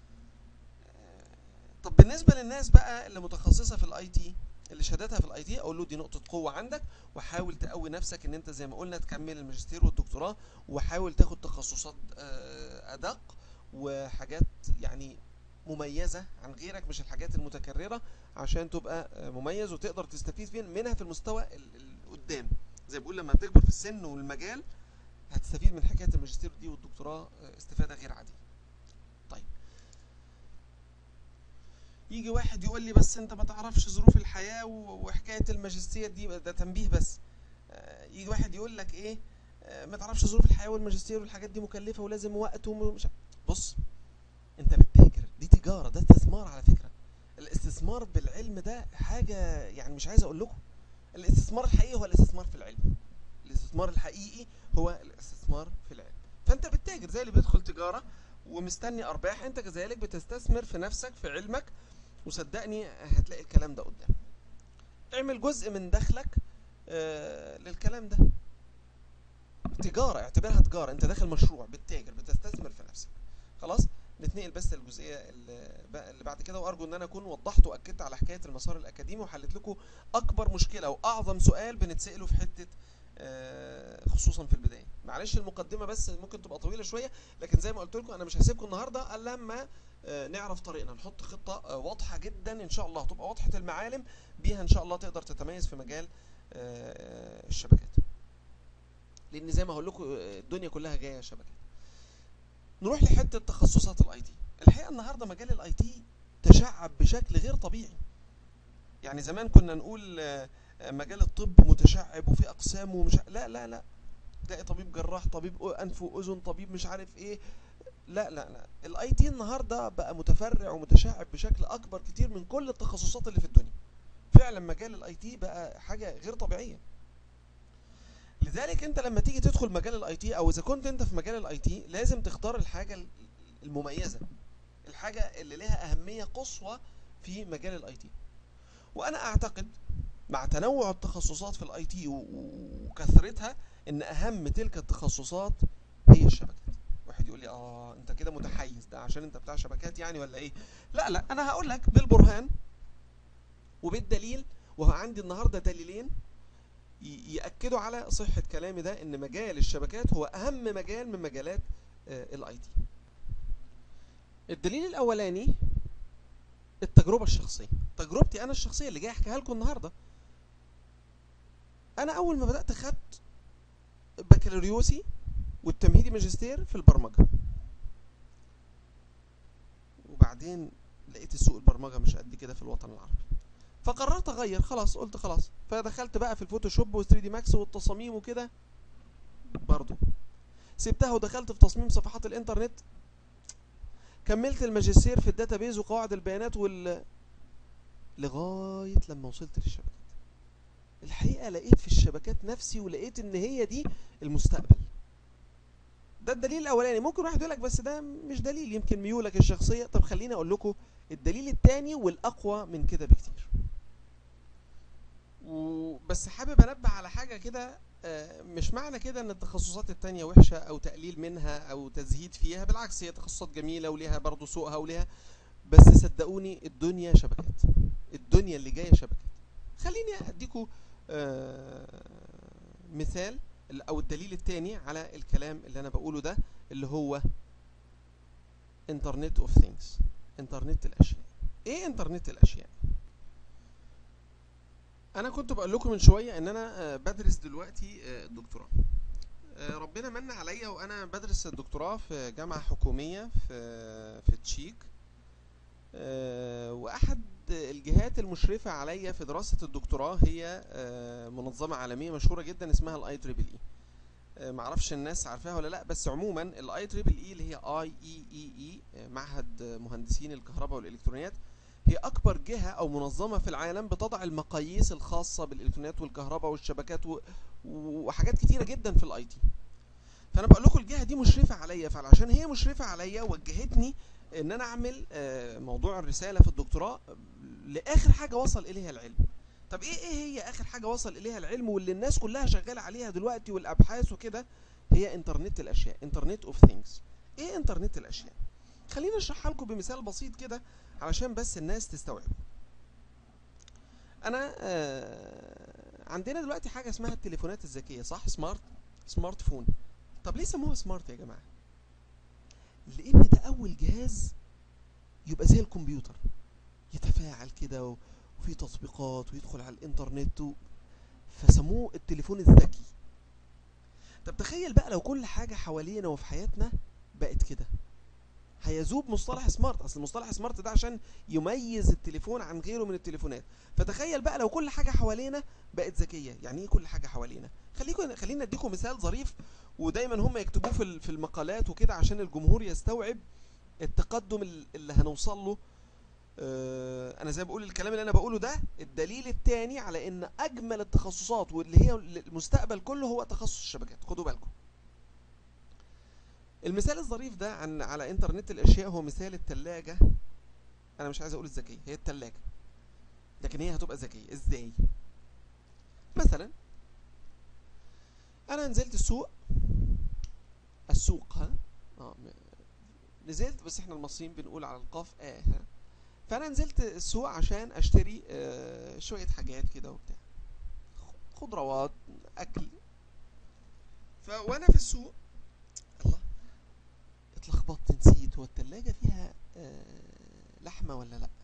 آه، طب بالنسبه للناس بقى اللي متخصصه في الاي تي اللي شهادتها في الاي تي اقول له دي نقطه قوه عندك وحاول تقوي نفسك ان انت زي ما قلنا تكمل الماجستير والدكتوراه وحاول تاخد تخصصات آه، ادق وحاجات يعني مميزه عن غيرك مش الحاجات المتكرره عشان تبقى آه، مميز وتقدر تستفيد فين منها في المستوى ال- ال- قدام زي بقول لما تكبر في السن والمجال هتستفيد من حكايه الماجستير دي والدكتوراه آه، استفاده غير عاديه طيب يجي واحد يقول لي بس انت ما تعرفش ظروف الحياه و- وحكايه الماجستير دي ده تنبيه بس آه، يجي واحد يقول لك ايه آه، ما تعرفش ظروف الحياه والماجستير والحاجات دي مكلفه ولازم وقت ومش بص انت بتتاجر دي تجاره ده استثمار على فكره الاستثمار بالعلم ده حاجه يعني مش عايز اقول لكم الاستثمار الحقيقي هو الاستثمار في العلم الاستثمار الحقيقي هو الاستثمار في العلم فانت بتتاجر زي اللي بيدخل تجاره ومستني ارباح انت كذلك بتستثمر في نفسك في علمك وصدقني هتلاقي الكلام ده قدام اعمل جزء من دخلك آه للكلام ده تجاره اعتبرها تجاره انت داخل مشروع بتتاجر بتستثمر في نفسك خلاص نتنقل بس للجزئيه اللي بقى- اللي بعد كده وارجو ان انا اكون وضحت واكدت على حكايه المسار الاكاديمي وحلت لكم اكبر مشكله واعظم سؤال بنتساله في حته آه، خصوصا في البدايه معلش المقدمه بس ممكن تبقى طويله شويه لكن زي ما قلت لكم انا مش هسيبكم النهارده الا لما آه، نعرف طريقنا نحط خطه آه، واضحه جدا ان شاء الله تبقى واضحه المعالم بيها ان شاء الله تقدر تتميز في مجال آه، الشبكات لان زي ما هقول لكم آه، الدنيا كلها جايه شبكات نروح لحته تخصصات الاي تي الحقيقه النهارده مجال الاي تي تشعب بشكل غير طبيعي يعني زمان كنا نقول آه، آه، مجال الطب متشعب وفي اقسام ومش لا لا لا تلاقي طبيب جراح طبيب انف واذن طبيب مش عارف ايه لا لا لا الاي تي النهارده بقى متفرع ومتشعب بشكل اكبر كتير من كل التخصصات اللي في الدنيا فعلا مجال الاي تي بقى حاجه غير طبيعيه لذلك انت لما تيجي تدخل مجال الاي تي او اذا كنت انت في مجال الاي تي لازم تختار الحاجه المميزه الحاجه اللي لها اهميه قصوى في مجال الاي تي وانا اعتقد مع تنوع التخصصات في الاي تي وكثرتها ان اهم تلك التخصصات هي الشبكات واحد يقول لي اه انت كده متحيز ده عشان انت بتاع شبكات يعني ولا ايه لا لا انا هقول لك بالبرهان وبالدليل وهو عندي النهارده دليلين ي- ياكدوا على صحه كلامي ده ان مجال الشبكات هو اهم مجال من مجالات الاي تي الدليل الاولاني التجربه الشخصيه تجربتي انا الشخصيه اللي جاي احكيها لكم النهارده انا اول ما بدات خدت بكالوريوسي والتمهيدي ماجستير في البرمجه وبعدين لقيت السوق البرمجه مش قد كده في الوطن العربي فقررت اغير خلاص قلت خلاص فدخلت بقى في الفوتوشوب و 3 دي ماكس والتصاميم وكده برضو سبتها ودخلت في تصميم صفحات الانترنت كملت الماجستير في الداتابيز وقواعد البيانات وال لغايه لما وصلت للشبكات الحقيقه لقيت في الشبكات نفسي ولقيت ان هي دي المستقبل ده الدليل الاولاني ممكن واحد يقول لك بس ده مش دليل يمكن ميولك الشخصيه طب خليني اقول لكم الدليل الثاني والاقوى من كده بكتير وبس حابب انبه على حاجه كده آه، مش معنى كده ان التخصصات التانية وحشة او تقليل منها او تزهيد فيها بالعكس هي تخصصات جميلة وليها برضو سوقها وليها بس صدقوني الدنيا شبكات الدنيا اللي جاية شبكات خليني اديكم آه، مثال ال- او الدليل التاني على الكلام اللي انا بقوله ده اللي هو انترنت اوف ثينجز انترنت الاشياء ايه انترنت الاشياء انا كنت بقول لكم من شويه ان انا آه، بدرس دلوقتي آه، الدكتوراه آه، ربنا من عليا وانا بدرس الدكتوراه في جامعه حكوميه في في تشيك آه، واحد الجهات المشرفه عليا في دراسه الدكتوراه هي آه، منظمه عالميه مشهوره جدا اسمها الاي تريبل اي معرفش الناس عارفاها ولا لا بس عموما الاي تريبل اي اللي هي اي اي اي اي معهد مهندسين الكهرباء والالكترونيات هي اكبر جهه او منظمه في العالم بتضع المقاييس الخاصه بالالكترونيات والكهرباء والشبكات و... وحاجات كتيره جدا في الاي تي فانا بقول لكم الجهه دي مشرفه عليا فعشان هي مشرفه عليا وجهتني ان انا اعمل آه، موضوع الرساله في الدكتوراه لاخر حاجه وصل اليها العلم طب ايه ايه هي اخر حاجه وصل اليها العلم واللي الناس كلها شغاله عليها دلوقتي والابحاث وكده هي انترنت الاشياء انترنت اوف ثينجز ايه انترنت الاشياء خليني اشرحها لكم بمثال بسيط كده علشان بس الناس تستوعب انا آه عندنا دلوقتي حاجه اسمها التليفونات الذكيه صح سمارت سمارت فون طب ليه سموها سمارت يا جماعه لان ده اول جهاز يبقى زي الكمبيوتر يتفاعل كده و- وفي تطبيقات ويدخل على الانترنت و... فسموه التليفون الذكي طب تخيل بقى لو كل حاجه حوالينا وفي حياتنا بقت كده هيذوب مصطلح سمارت اصل مصطلح سمارت ده عشان يميز التليفون عن غيره من التليفونات فتخيل بقى لو كل حاجه حوالينا بقت ذكيه يعني ايه كل حاجه حوالينا خليكم خلينا اديكم مثال ظريف ودايما هم يكتبوه في ال- في المقالات وكده عشان الجمهور يستوعب التقدم ال- اللي هنوصل له آه، انا زي ما بقول الكلام اللي انا بقوله ده الدليل الثاني على ان اجمل التخصصات واللي هي المستقبل كله هو تخصص الشبكات خدوا بالكم المثال الظريف ده عن على انترنت الاشياء هو مثال التلاجة انا مش عايز اقول الذكية هي التلاجة لكن هي هتبقى ذكية ازاي مثلا انا نزلت السوق السوق ها اه م- نزلت بس احنا المصريين بنقول على القاف اه ها فانا نزلت السوق عشان اشتري آه شوية حاجات كده وبتاع خ- خضروات اكل فوانا في السوق الله اتلخبطت نسيت هو التلاجة فيها آه لحمة ولا لا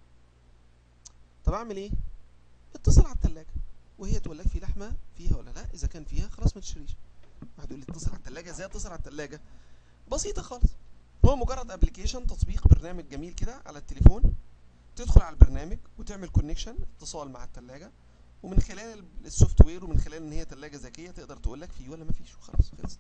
طب اعمل ايه اتصل على التلاجة وهي تقول لك في لحمة فيها ولا لا اذا كان فيها خلاص ما تشتريش واحد يقول لي اتصل على التلاجة ازاي اتصل على التلاجة بسيطة خالص هو مجرد ابلكيشن تطبيق برنامج جميل كده على التليفون تدخل على البرنامج وتعمل كونكشن اتصال مع التلاجة ومن خلال ال- السوفت وير ومن خلال ان هي تلاجة ذكية تقدر تقول لك فيه ولا ما فيش وخلاص خلصت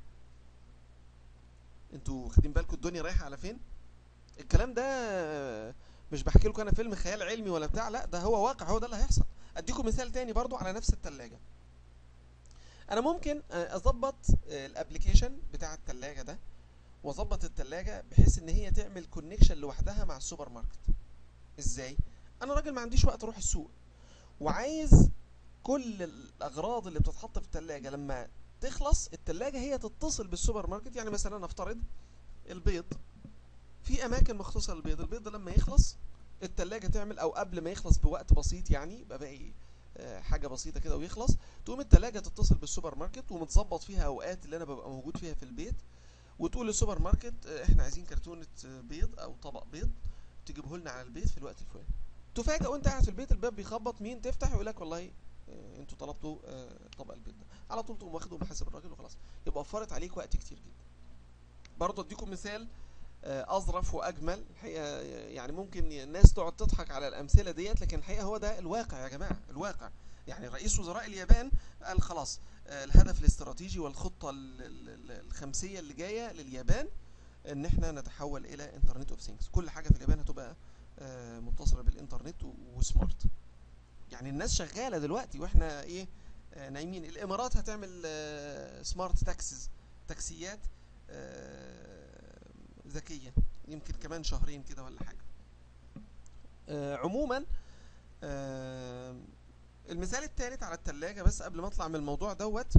انتوا واخدين بالكم الدنيا رايحة على فين الكلام ده مش بحكي لكم انا فيلم خيال علمي ولا بتاع لا ده هو واقع هو ده اللي هيحصل اديكم مثال تاني برضو على نفس التلاجة انا ممكن آه، اظبط آه، الابلكيشن بتاع التلاجة ده واظبط التلاجة بحيث ان هي تعمل كونكشن لوحدها مع السوبر ماركت ازاي انا راجل ما عنديش وقت اروح السوق وعايز كل الاغراض اللي بتتحط في التلاجة لما تخلص التلاجة هي تتصل بالسوبر ماركت يعني مثلا نفترض البيض في اماكن مخصوصة للبيض البيض ده لما يخلص التلاجة تعمل او قبل ما يخلص بوقت بسيط يعني يبقى باقي آه، حاجة بسيطة كده ويخلص تقوم التلاجة تتصل بالسوبر ماركت ومتظبط فيها اوقات اللي انا ببقى موجود فيها في البيت وتقول للسوبر ماركت آه، احنا عايزين كرتونة آه، بيض او طبق بيض تجيبه لنا على البيت في الوقت الفلاني تفاجئ وانت قاعد في البيت الباب بيخبط مين تفتح يقول لك والله آه، انتوا طلبتوا آه، طبق البيض ده على طول تقوم واخده ومحاسب الراجل وخلاص يبقى وفرت عليك وقت كتير جدا برضه اديكم مثال آه، اظرف واجمل الحقيقه آه، يعني ممكن الناس تقعد تضحك على الامثله ديت لكن الحقيقه هو ده الواقع يا جماعه الواقع يعني رئيس وزراء اليابان قال خلاص آه، الهدف الاستراتيجي والخطه ال- ال- ال- الخمسيه اللي جايه لليابان ان احنا نتحول الى انترنت اوف ثينجز كل حاجه في اليابان هتبقى آه، متصله بالانترنت و- وسمارت يعني الناس شغاله دلوقتي واحنا ايه آه، نايمين الامارات هتعمل آه، سمارت تاكسيز تاكسيات آه، ذكيه يمكن كمان شهرين كده ولا حاجه آه، عموما آه، المثال الثالث على التلاجة بس قبل ما اطلع من الموضوع دوت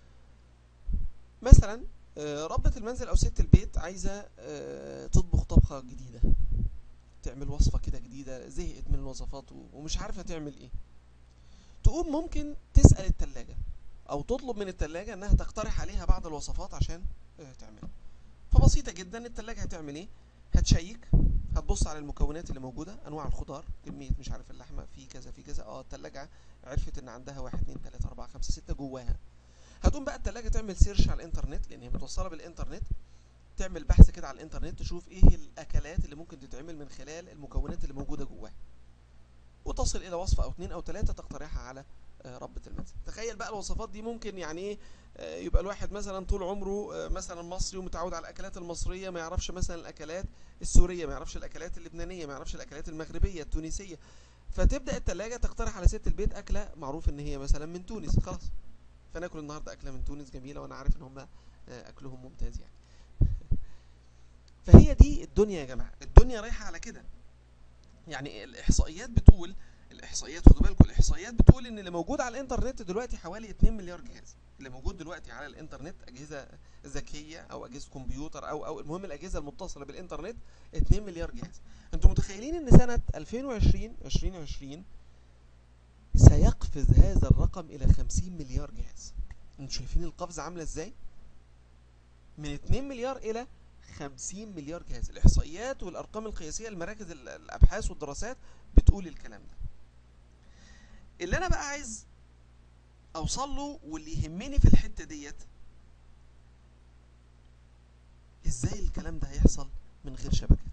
مثلا آه، ربة المنزل او ست البيت عايزة آه، تطبخ طبخة جديدة تعمل وصفة كده جديدة زهقت من الوصفات و- ومش عارفة تعمل ايه تقوم ممكن تسأل التلاجة او تطلب من التلاجة انها تقترح عليها بعض الوصفات عشان آه، تعملها فبسيطة جدا التلاجة هتعمل ايه هتشيك هتبص على المكونات اللي موجودة انواع الخضار كمية مش عارف اللحمة في كذا في كذا اه التلاجة عرفت ان عندها واحد اتنين تلاتة اربعة خمسة ستة جواها هتقوم بقى التلاجة تعمل سيرش على الانترنت لان هي متوصلة بالانترنت تعمل بحث كده على الانترنت تشوف ايه الاكلات اللي ممكن تتعمل من خلال المكونات اللي موجودة جواها وتصل الى وصفة او اتنين او تلاتة تقترحها على آه، ربة المنزل تخيل بقى الوصفات دي ممكن يعني ايه آه، يبقى الواحد مثلا طول عمره آه، مثلا مصري ومتعود على الاكلات المصرية ما يعرفش مثلا الاكلات السورية ما يعرفش الاكلات اللبنانية ما يعرفش الاكلات المغربية التونسية فتبدأ التلاجة تقترح على ست البيت أكلة معروف إن هي مثلا من تونس خلاص فناكل النهاردة أكلة من تونس جميلة وأنا عارف إن هم آه، أكلهم ممتاز يعني فهي دي الدنيا يا جماعة الدنيا رايحة على كده يعني الإحصائيات بتقول الإحصائيات خدوا بالكم الإحصائيات بتقول إن اللي موجود على الإنترنت دلوقتي حوالي 2 مليار جهاز اللي موجود دلوقتي على الإنترنت أجهزة ذكية أو أجهزة كمبيوتر أو أو المهم الأجهزة المتصلة بالإنترنت 2 مليار جهاز انتوا متخيلين ان سنة 2020 2020 سيقفز هذا الرقم الى 50 مليار جهاز انتوا شايفين القفزة عاملة ازاي من 2 مليار الى 50 مليار جهاز الاحصائيات والارقام القياسية لمراكز ال- الابحاث والدراسات بتقول الكلام ده اللي انا بقى عايز اوصل له واللي يهمني في الحتة ديت ازاي الكلام ده هيحصل من غير شبكات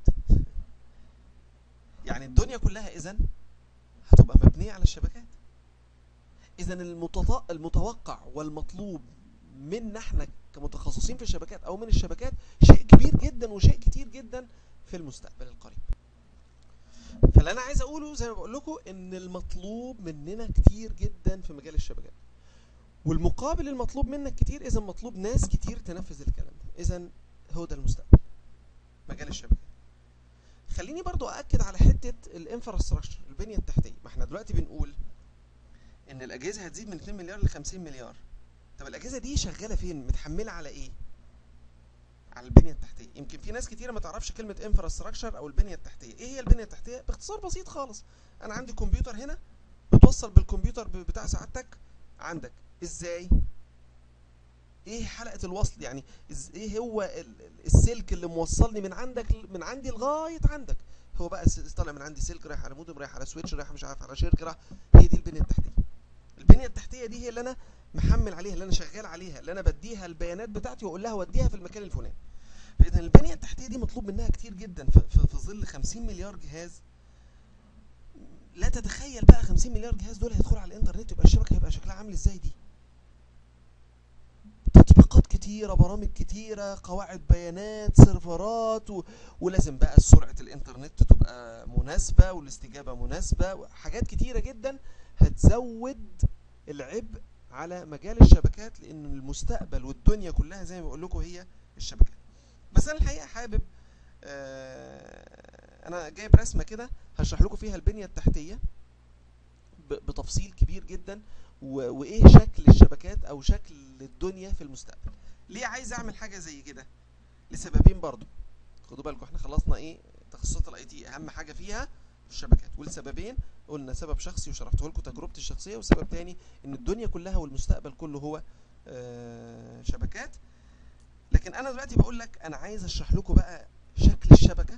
يعني الدنيا كلها اذا هتبقى مبنية على الشبكات اذا المتط... المتوقع والمطلوب منا احنا كمتخصصين في الشبكات او من الشبكات شيء كبير جدا وشيء كتير جدا في المستقبل القريب فاللي انا عايز اقوله زي ما بقول لكم ان المطلوب مننا كتير جدا في مجال الشبكات والمقابل المطلوب منك كتير اذا مطلوب ناس كتير تنفذ الكلام ده اذا هو ده المستقبل مجال الشبكات خليني برضو أأكد على حتة الانفراستراكشر البنية التحتية ما احنا دلوقتي بنقول إن الأجهزة هتزيد من 2 مليار ل 50 مليار طب الأجهزة دي شغالة فين؟ متحملة على إيه؟ على البنية التحتية يمكن في ناس كتيرة ما تعرفش كلمة انفراستراكشر أو البنية التحتية إيه هي البنية التحتية؟ باختصار بسيط خالص أنا عندي كمبيوتر هنا بتوصل بالكمبيوتر ب- بتاع سعادتك عندك إزاي؟ ايه حلقة الوصل يعني إز- ايه هو ال- ال- السلك اللي موصلني من عندك ل- من عندي لغاية عندك هو بقى الس- طالع من عندي سلك رايح على مودم رايح على سويتش رايح مش عارف على شركة رايح هي دي البنية التحتية البنية التحتية دي هي اللي انا محمل عليها اللي انا شغال عليها اللي انا بديها البيانات بتاعتي واقول لها وديها في المكان الفلاني فاذا البنية التحتية دي مطلوب منها كتير جدا في, في, في ظل 50 مليار جهاز لا تتخيل بقى 50 مليار جهاز دول هيدخلوا على الانترنت يبقى الشبكة هيبقى شكلها عامل ازاي دي تطبيقات كتيرة برامج كتيرة قواعد بيانات سيرفرات و... ولازم بقى سرعة الانترنت تبقى مناسبة والاستجابة مناسبة حاجات كتيرة جدا هتزود العبء على مجال الشبكات لان المستقبل والدنيا كلها زي ما بقول لكم هي الشبكات بس انا الحقيقة حابب آه انا جايب رسمة كده هشرح لكم فيها البنية التحتية ب- بتفصيل كبير جدا و- وايه شكل الشبكات او شكل الدنيا في المستقبل ليه عايز اعمل حاجه زي كده لسببين برضو خدوا بالكم احنا خلصنا ايه تخصصات الاي تي اهم حاجه فيها الشبكات والسببين قلنا سبب شخصي وشرحته لكم تجربتي الشخصيه وسبب تاني ان الدنيا كلها والمستقبل كله هو آه شبكات لكن انا دلوقتي بقول لك انا عايز اشرح لكم بقى شكل الشبكه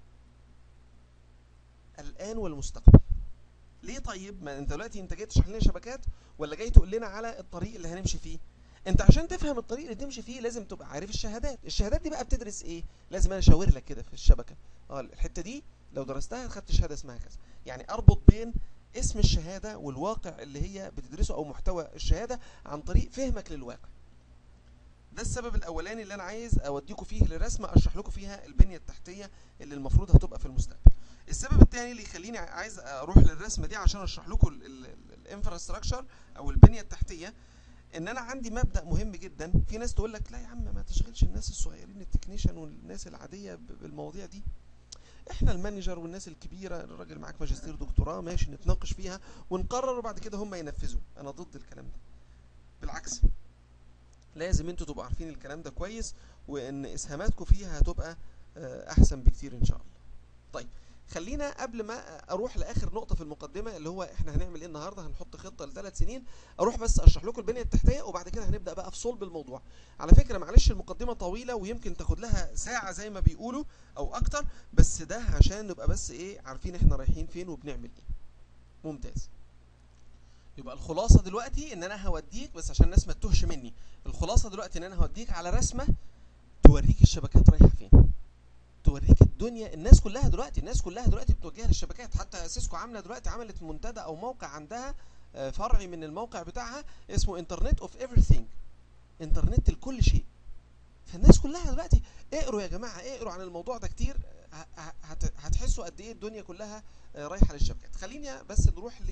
الان والمستقبل ليه طيب ما انت دلوقتي انت جاي تشرح لنا شبكات ولا جاي تقول لنا على الطريق اللي هنمشي فيه انت عشان تفهم الطريق اللي تمشي فيه لازم تبقى عارف الشهادات الشهادات دي بقى بتدرس ايه لازم انا اشاور لك كده في الشبكه اه الحته دي لو درستها خدت شهاده اسمها كذا يعني اربط بين اسم الشهاده والواقع اللي هي بتدرسه او محتوى الشهاده عن طريق فهمك للواقع ده السبب الاولاني اللي انا عايز اوديكم فيه لرسمه اشرح لكم فيها البنيه التحتيه اللي المفروض هتبقى في المستقبل السبب الثاني اللي يخليني عايز اروح للرسمه دي عشان اشرح لكم الانفراستراكشر او البنيه التحتيه ان انا عندي مبدا مهم جدا في ناس تقول لك لا يا عم ما تشغلش الناس الصغيرين التكنيشن والناس العاديه ب- بالمواضيع دي احنا المانجر والناس الكبيره الراجل معاك ماجستير دكتوراه ماشي نتناقش فيها ونقرر وبعد كده هم ينفذوا انا ضد الكلام ده بالعكس لازم انتوا تبقوا عارفين الكلام ده كويس وان اسهاماتكم فيها هتبقى آه، احسن بكتير ان شاء الله طيب خلينا قبل ما اروح لاخر نقطه في المقدمه اللي هو احنا هنعمل ايه النهارده هنحط خطه لثلاث سنين اروح بس اشرح لكم البنيه التحتيه وبعد كده هنبدا بقى في صلب الموضوع على فكره معلش المقدمه طويله ويمكن تاخد لها ساعه زي ما بيقولوا او اكتر بس ده عشان نبقى بس ايه عارفين احنا رايحين فين وبنعمل ايه ممتاز يبقى الخلاصه دلوقتي ان انا هوديك بس عشان الناس ما تتوهش مني الخلاصه دلوقتي ان انا هوديك على رسمه توريك الشبكات رايحه فين توريك الدنيا الناس كلها دلوقتي الناس كلها دلوقتي بتوجه للشبكات حتى سيسكو عامله دلوقتي عملت منتدى او موقع عندها آه، فرعي من الموقع بتاعها اسمه انترنت اوف everything انترنت لكل شيء فالناس كلها دلوقتي اقروا يا جماعه اقروا عن الموضوع ده كتير ه- ه- هت- هتحسوا قد ايه الدنيا كلها آه، رايحه للشبكات خليني بس نروح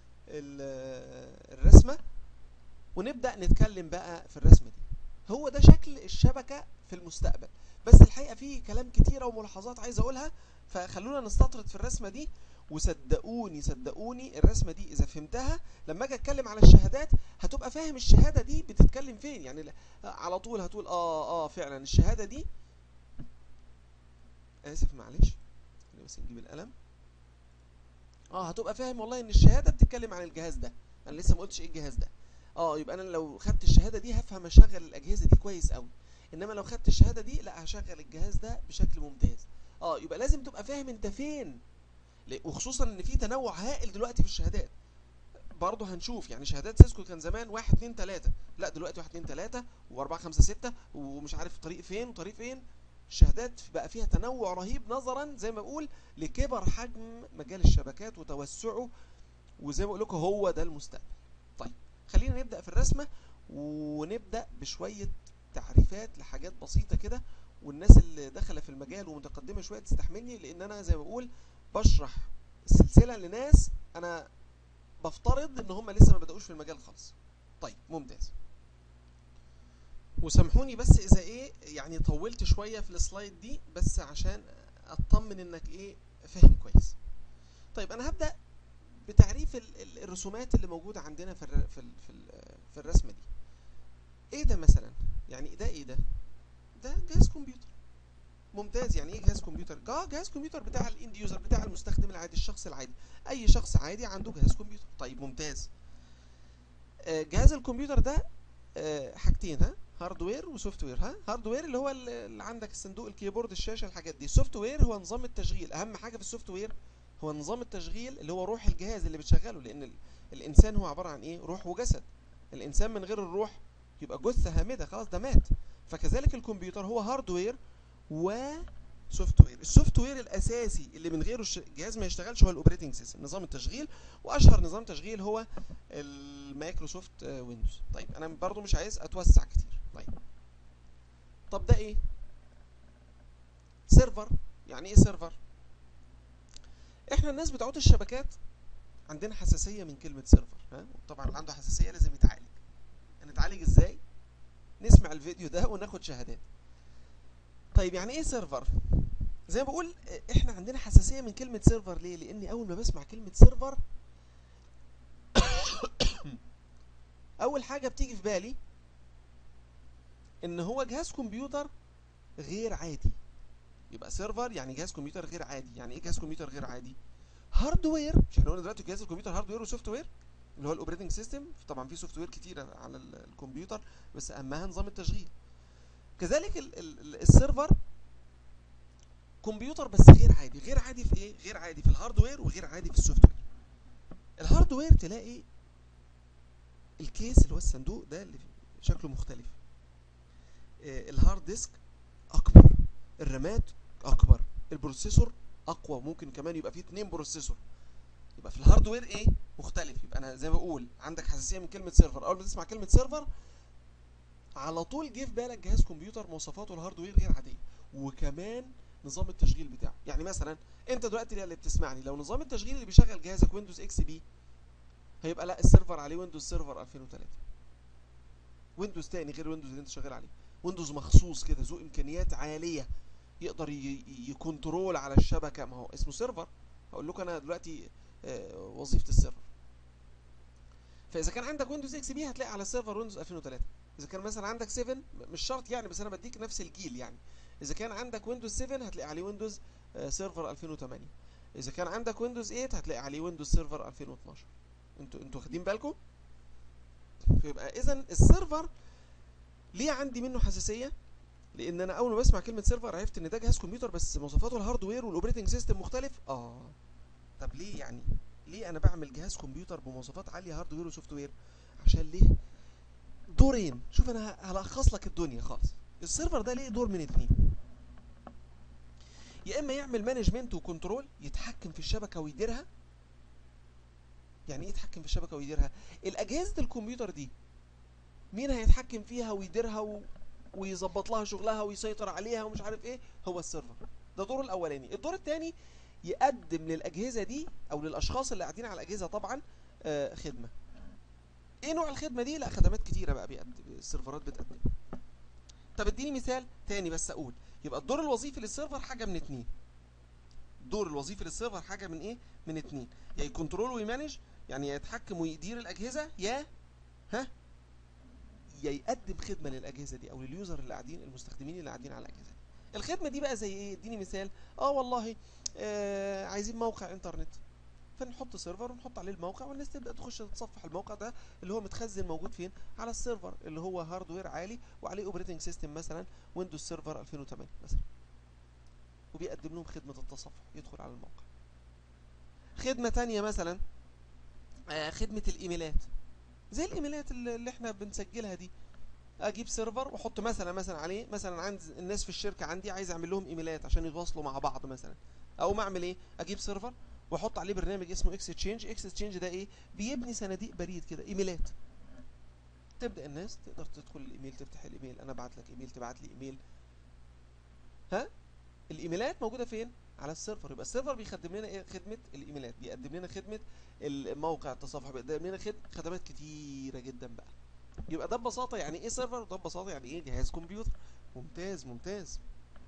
للرسمه ونبدا نتكلم بقى في الرسمه دي هو ده شكل الشبكه في المستقبل بس الحقيقه في كلام كتيره وملاحظات عايز اقولها فخلونا نستطرد في الرسمه دي وصدقوني صدقوني الرسمه دي اذا فهمتها لما اجي اتكلم على الشهادات هتبقى فاهم الشهاده دي بتتكلم فين يعني لا- على طول هتقول اه اه فعلا الشهاده دي اسف معلش خلينا بس نجيب القلم اه هتبقى فاهم والله ان الشهاده بتتكلم عن الجهاز ده انا لسه ما قلتش ايه الجهاز ده اه يبقى انا لو خدت الشهاده دي هفهم اشغل الاجهزه دي كويس قوي انما لو خدت الشهاده دي لا هشغل الجهاز ده بشكل ممتاز اه يبقى لازم تبقى فاهم انت فين ل- وخصوصا ان في تنوع هائل دلوقتي في الشهادات برضه هنشوف يعني شهادات سيسكو كان زمان واحد اتنين تلاتة لا دلوقتي واحد اتنين تلاتة واربعة خمسة ستة ومش عارف طريق فين وطريق فين الشهادات بقى فيها تنوع رهيب نظرا زي ما بقول لكبر حجم مجال الشبكات وتوسعه وزي ما بقول لكم هو ده المستقبل طيب خلينا نبدأ في الرسمة ونبدأ بشوية تعريفات لحاجات بسيطة كده والناس اللي داخلة في المجال ومتقدمة شوية تستحملني لأن أنا زي ما بقول بشرح السلسلة لناس أنا بفترض إن هم لسه ما بدأوش في المجال خالص طيب ممتاز وسامحوني بس إذا إيه يعني طولت شوية في السلايد دي بس عشان أطمن إنك إيه فاهم كويس طيب أنا هبدأ بتعريف ال- ال- الرسومات اللي موجودة عندنا في الر- في ال- في ال- في الرسمة دي ايه ده مثلا يعني ده ايه ده ده جهاز كمبيوتر ممتاز يعني ايه جهاز كمبيوتر اه جهاز كمبيوتر بتاع الاند يوزر بتاع المستخدم العادي الشخص العادي اي شخص عادي عنده جهاز كمبيوتر طيب ممتاز آه، جهاز الكمبيوتر ده آه، حاجتين ها هاردوير وسوفت وير ها هاردوير اللي هو ال- اللي عندك الصندوق الكيبورد الشاشه الحاجات دي السوفت وير هو نظام التشغيل اهم حاجه في السوفت وير هو نظام التشغيل اللي هو روح الجهاز اللي بتشغله لان ال- الانسان هو عباره عن ايه روح وجسد الانسان من غير الروح يبقى جثه هامده خلاص ده مات فكذلك الكمبيوتر هو هاردوير و سوفت وير السوفت وير الاساسي اللي من غيره الش- الجهاز ما يشتغلش هو الاوبريتنج سيستم نظام التشغيل واشهر نظام تشغيل هو المايكروسوفت آه، ويندوز طيب انا برضو مش عايز اتوسع كتير طيب طب ده ايه سيرفر يعني ايه سيرفر احنا الناس بتوع الشبكات عندنا حساسيه من كلمه سيرفر ها طبعا اللي عنده حساسيه لازم يتعالج هنتعالج ازاي نسمع الفيديو ده وناخد شهادات طيب يعني ايه سيرفر زي ما بقول اه، احنا عندنا حساسيه من كلمه سيرفر ليه لاني اول ما بسمع كلمه سيرفر اول حاجه بتيجي في بالي ان هو جهاز كمبيوتر غير عادي يبقى سيرفر يعني جهاز كمبيوتر غير عادي يعني ايه جهاز كمبيوتر غير عادي هاردوير مش احنا قلنا دلوقتي جهاز الكمبيوتر هاردوير وسوفت وير اللي هو الاوبريتنج سيستم طبعا في سوفت وير كتيره على ال- الكمبيوتر بس اهمها نظام التشغيل كذلك ال ال ال- السيرفر كمبيوتر بس غير عادي غير عادي في ايه غير عادي في الهاردوير وغير عادي في السوفت وير الهاردوير تلاقي الكيس اللي هو الصندوق ده اللي شكله مختلف آه، الهارد ديسك اكبر الرامات اكبر البروسيسور اقوى ممكن كمان يبقى فيه اتنين بروسيسور يبقى في الهاردوير ايه مختلف يبقى انا زي ما بقول عندك حساسيه من كلمه سيرفر اول ما تسمع كلمه سيرفر على طول جه في بالك جهاز كمبيوتر مواصفاته الهاردوير غير عاديه وكمان نظام التشغيل بتاعه يعني مثلا انت دلوقتي اللي بتسمعني لو نظام التشغيل اللي بيشغل جهازك ويندوز اكس بي هيبقى لا السيرفر عليه ويندوز سيرفر 2003 ويندوز تاني غير ويندوز اللي انت شغال عليه ويندوز مخصوص كده ذو امكانيات عاليه يقدر ي- ي- يكنترول على الشبكه ما هو اسمه سيرفر هقول لكم انا دلوقتي آه، وظيفه السيرفر فاذا كان عندك ويندوز اكس بي هتلاقي على السيرفر ويندوز 2003 اذا كان مثلا عندك 7 م- مش شرط يعني بس انا بديك نفس الجيل يعني اذا كان عندك ويندوز 7 هتلاقي عليه ويندوز آه، سيرفر 2008 اذا كان عندك ويندوز 8 هتلاقي عليه ويندوز سيرفر 2012 انتوا انتوا واخدين بالكم فيبقى اذا السيرفر ليه عندي منه حساسيه لان انا اول ما بسمع كلمه سيرفر عرفت ان ده جهاز كمبيوتر بس مواصفاته الهاردوير والاوبريتنج سيستم مختلف اه طب ليه يعني ليه انا بعمل جهاز كمبيوتر بمواصفات عاليه هاردوير وسوفت وير عشان ليه دورين شوف انا هلخص لك الدنيا خالص السيرفر ده ليه دور من اتنين يا اما يعمل مانجمنت وكنترول يتحكم في الشبكه ويديرها يعني ايه يتحكم في الشبكه ويديرها الاجهزه الكمبيوتر دي مين هيتحكم فيها ويديرها و... ويظبط لها شغلها ويسيطر عليها ومش عارف ايه هو السيرفر ده دوره الاولاني الدور الثاني يقدم للاجهزه دي او للاشخاص اللي قاعدين على الاجهزه طبعا آه خدمه ايه نوع الخدمه دي لا خدمات كتيره بقى بيقدم السيرفرات بتقدم طب اديني مثال تاني بس اقول يبقى الدور الوظيفي للسيرفر حاجه من اتنين الدور الوظيفي للسيرفر حاجه من ايه من اتنين يا يكنترول ويمانج يعني يا يتحكم ويدير الاجهزه يا ها يا يقدم خدمه للاجهزه دي او لليوزر اللي قاعدين المستخدمين اللي قاعدين على الاجهزه دي الخدمه دي بقى زي ايه اديني مثال اه والله آه عايزين موقع انترنت فنحط سيرفر ونحط عليه الموقع والناس تبدا تخش تتصفح الموقع ده اللي هو متخزن موجود فين على السيرفر اللي هو هاردوير عالي وعليه اوبريتنج سيستم مثلا ويندوز سيرفر 2008 مثلا وبيقدم لهم خدمه التصفح يدخل على الموقع خدمه تانية مثلا آه خدمه الايميلات زي الايميلات اللي اللي احنا بنسجلها دي اجيب سيرفر واحط مثلا مثلا عليه مثلا عند الناس في الشركه عندي عايز اعمل لهم ايميلات عشان يتواصلوا مع بعض مثلا او ما اعمل ايه اجيب سيرفر واحط عليه برنامج اسمه اكس تشينج اكس تشينج ده ايه بيبني صناديق بريد كده ايميلات تبدا الناس تقدر تدخل الايميل تفتح الايميل انا ابعت لك ايميل تبعت لي ايميل ها الايميلات موجوده فين على السيرفر يبقى السيرفر بيخدم لنا ايه خدمه الايميلات بيقدم لنا خدمه الموقع التصفح بيقدم لنا خد... خدمات كتيره جدا بقى يبقى ده ببساطه يعني ايه سيرفر وده ببساطه يعني ايه جهاز كمبيوتر ممتاز ممتاز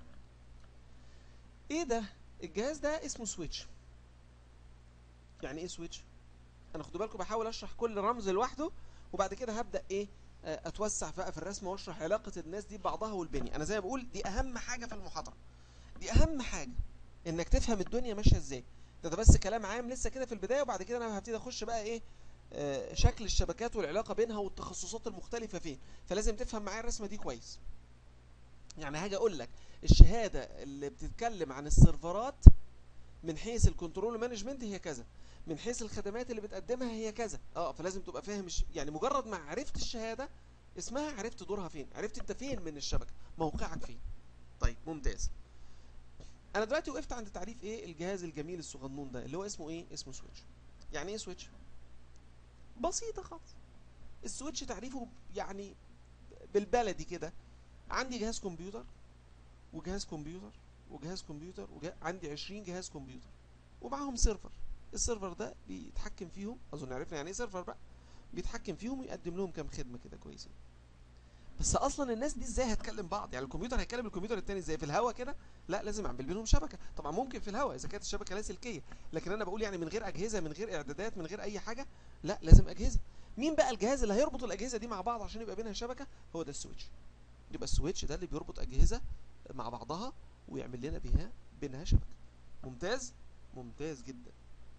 ايه ده الجهاز ده اسمه سويتش يعني ايه سويتش انا خدوا بالكم بحاول اشرح كل رمز لوحده وبعد كده هبدا ايه آه، اتوسع بقى في الرسم واشرح علاقه الناس دي ببعضها والبنية انا زي ما بقول دي اهم حاجه في المحاضره دي اهم حاجه انك تفهم الدنيا ماشيه ازاي ده, ده بس كلام عام لسه كده في البدايه وبعد كده انا هبتدي اخش بقى ايه آه، شكل الشبكات والعلاقه بينها والتخصصات المختلفه فين فلازم تفهم معايا الرسمه دي كويس يعني هاجي اقول لك الشهاده اللي بتتكلم عن السيرفرات من حيث الكنترول مانجمنت هي كذا من حيث الخدمات اللي بتقدمها هي كذا اه فلازم تبقى فاهم الش... يعني مجرد ما عرفت الشهاده اسمها عرفت دورها فين عرفت انت فين من الشبكه موقعك فين طيب ممتاز انا دلوقتي وقفت عند تعريف ايه الجهاز الجميل الصغنون ده اللي هو اسمه ايه اسمه سويتش يعني ايه سويتش بسيطه خالص السويتش تعريفه يعني بالبلدي كده عندي جهاز كمبيوتر وجهاز كمبيوتر وجهاز كمبيوتر وجه... عندي 20 جهاز كمبيوتر ومعاهم سيرفر السيرفر ده بيتحكم فيهم اظن عرفنا يعني ايه سيرفر بقى بيتحكم فيهم ويقدم لهم كام خدمه كده كويسه بس اصلا الناس دي ازاي هتكلم بعض يعني الكمبيوتر هيكلم الكمبيوتر التاني ازاي في الهوا كده لا لازم اعمل بينهم شبكه طبعا ممكن في الهوا اذا كانت الشبكه لاسلكيه لكن انا بقول يعني من غير اجهزه من غير اعدادات من غير اي حاجه لا لازم اجهزه مين بقى الجهاز اللي هيربط الاجهزه دي مع بعض عشان يبقى بينها شبكه هو ده السويتش يبقى السويتش ده اللي بيربط اجهزه مع بعضها ويعمل لنا بيها بينها شبكه ممتاز ممتاز جدا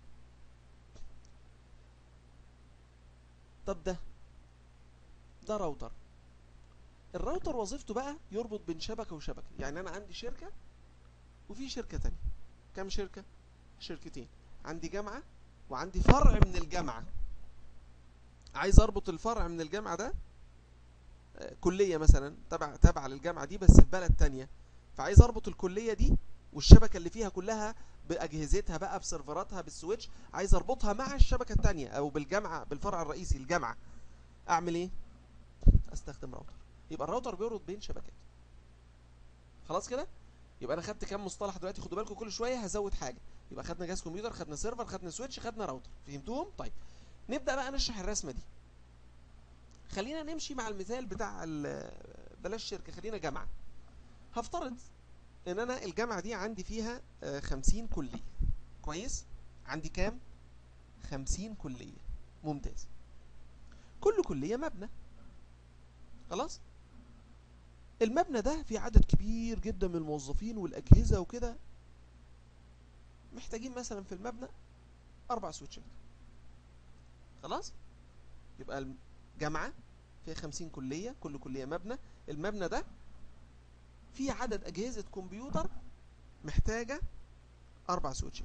طب ده ده راوتر الراوتر وظيفته بقى يربط بين شبكه وشبكه يعني انا عندي شركه وفي شركه تانية كام شركه شركتين عندي جامعه وعندي فرع من الجامعه عايز اربط الفرع من الجامعه ده آه، كليه مثلا تبع تابعه للجامعه دي بس في بلد تانية فعايز اربط الكليه دي والشبكه اللي فيها كلها باجهزتها بقى بسيرفراتها بالسويتش عايز اربطها مع الشبكه التانية او بالجامعه بالفرع الرئيسي الجامعه اعمل ايه استخدم راوتر يبقى الراوتر بيربط بين شبكات خلاص كده يبقى انا خدت كام مصطلح دلوقتي خدوا بالكم كل شويه هزود حاجه يبقى خدنا جهاز كمبيوتر خدنا سيرفر خدنا سويتش خدنا راوتر فهمتوهم طيب نبدا بقى نشرح الرسمه دي خلينا نمشي مع المثال بتاع ال- بلاش شركه خلينا جامعه هفترض ان انا الجامعه دي عندي فيها آه، 50 كليه كويس عندي كام 50 كليه ممتاز كل كليه مبنى خلاص المبنى ده فيه عدد كبير جدا من الموظفين والاجهزه وكده محتاجين مثلا في المبنى اربع سويتشات خلاص يبقى الجامعه فيها 50 كليه كل كليه مبنى المبنى ده فيه عدد اجهزه كمبيوتر محتاجه اربع سويتشات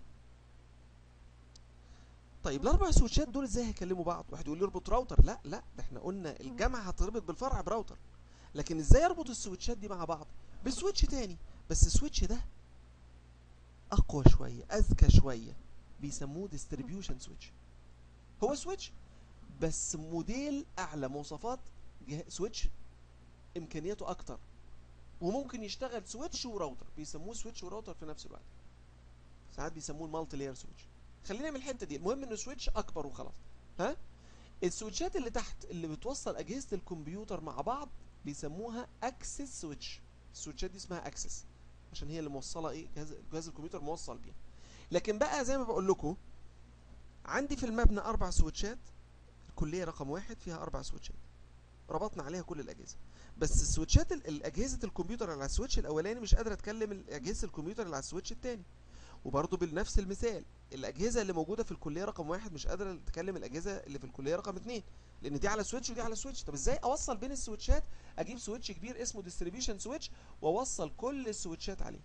طيب الاربع سويتشات دول ازاي هيكلموا بعض واحد يقول لي اربط راوتر لا لا ده احنا قلنا الجامعه هتربط بالفرع براوتر لكن ازاي اربط السويتشات دي مع بعض بسويتش تاني بس السويتش ده اقوى شويه اذكى شويه بيسموه ديستريبيوشن سويتش هو سويتش بس موديل اعلى مواصفات جه- سويتش امكانياته اكتر وممكن يشتغل سويتش وراوتر بيسموه سويتش وراوتر في نفس الوقت ساعات بيسموه المالتي لاير سويتش خلينا من الحته دي المهم انه سويتش اكبر وخلاص ها السويتشات اللي تحت اللي بتوصل اجهزه الكمبيوتر مع بعض بيسموها اكسس سويتش السويتشات دي اسمها اكسس عشان هي اللي موصله ايه جهاز جهاز الكمبيوتر موصل بيها لكن بقى زي ما بقول لكم عندي في المبنى اربع سويتشات الكليه رقم واحد فيها اربع سويتشات ربطنا عليها كل الاجهزه بس السويتشات ال- الاجهزه الكمبيوتر اللي على السويتش الاولاني مش قادره تكلم اجهزه الكمبيوتر اللي على السويتش الثاني وبرضه بنفس المثال الاجهزه اللي موجوده في الكليه رقم واحد مش قادره تكلم الاجهزه اللي في الكليه رقم اتنين لان دي على سويتش ودي على سويتش طب ازاي اوصل بين السويتشات اجيب سويتش كبير اسمه ديستريبيوشن سويتش واوصل كل السويتشات عليه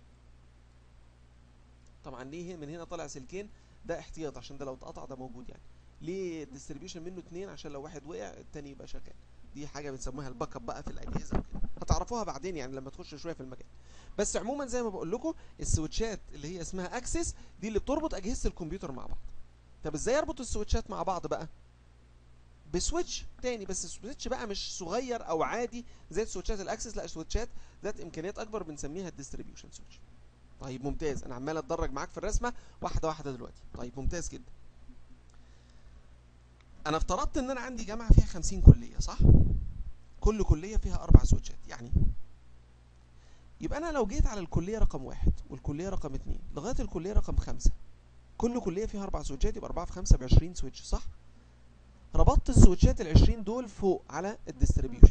طبعا ليه من هنا طالع سلكين ده احتياط عشان ده لو اتقطع ده موجود يعني ليه الديستريبيوشن منه اتنين عشان لو واحد وقع التاني يبقى شغال دي حاجه بنسموها الباك اب بقى في الاجهزه وكده هتعرفوها بعدين يعني لما تخش شويه في المجال بس عموما زي ما بقول لكم السويتشات اللي هي اسمها اكسس دي اللي بتربط اجهزه الكمبيوتر مع بعض طب ازاي اربط السويتشات مع بعض بقى بسويتش تاني بس السويتش بقى مش صغير او عادي زي السويتشات الاكسس لا سويتشات ذات امكانيات اكبر بنسميها الديستريبيوشن سويتش طيب ممتاز انا عمال اتدرج معاك في الرسمه واحده واحده دلوقتي طيب ممتاز جدا انا افترضت ان انا عندي جامعه فيها 50 كليه صح كل كليه فيها اربع سويتشات يعني يبقى انا لو جيت على الكليه رقم واحد والكليه رقم اتنين لغايه الكليه رقم خمسة كل كليه فيها اربع سويتشات يبقى 4 في 5 ب 20 سويتش صح ربطت السويتشات ال 20 دول فوق على الديستريبيوشن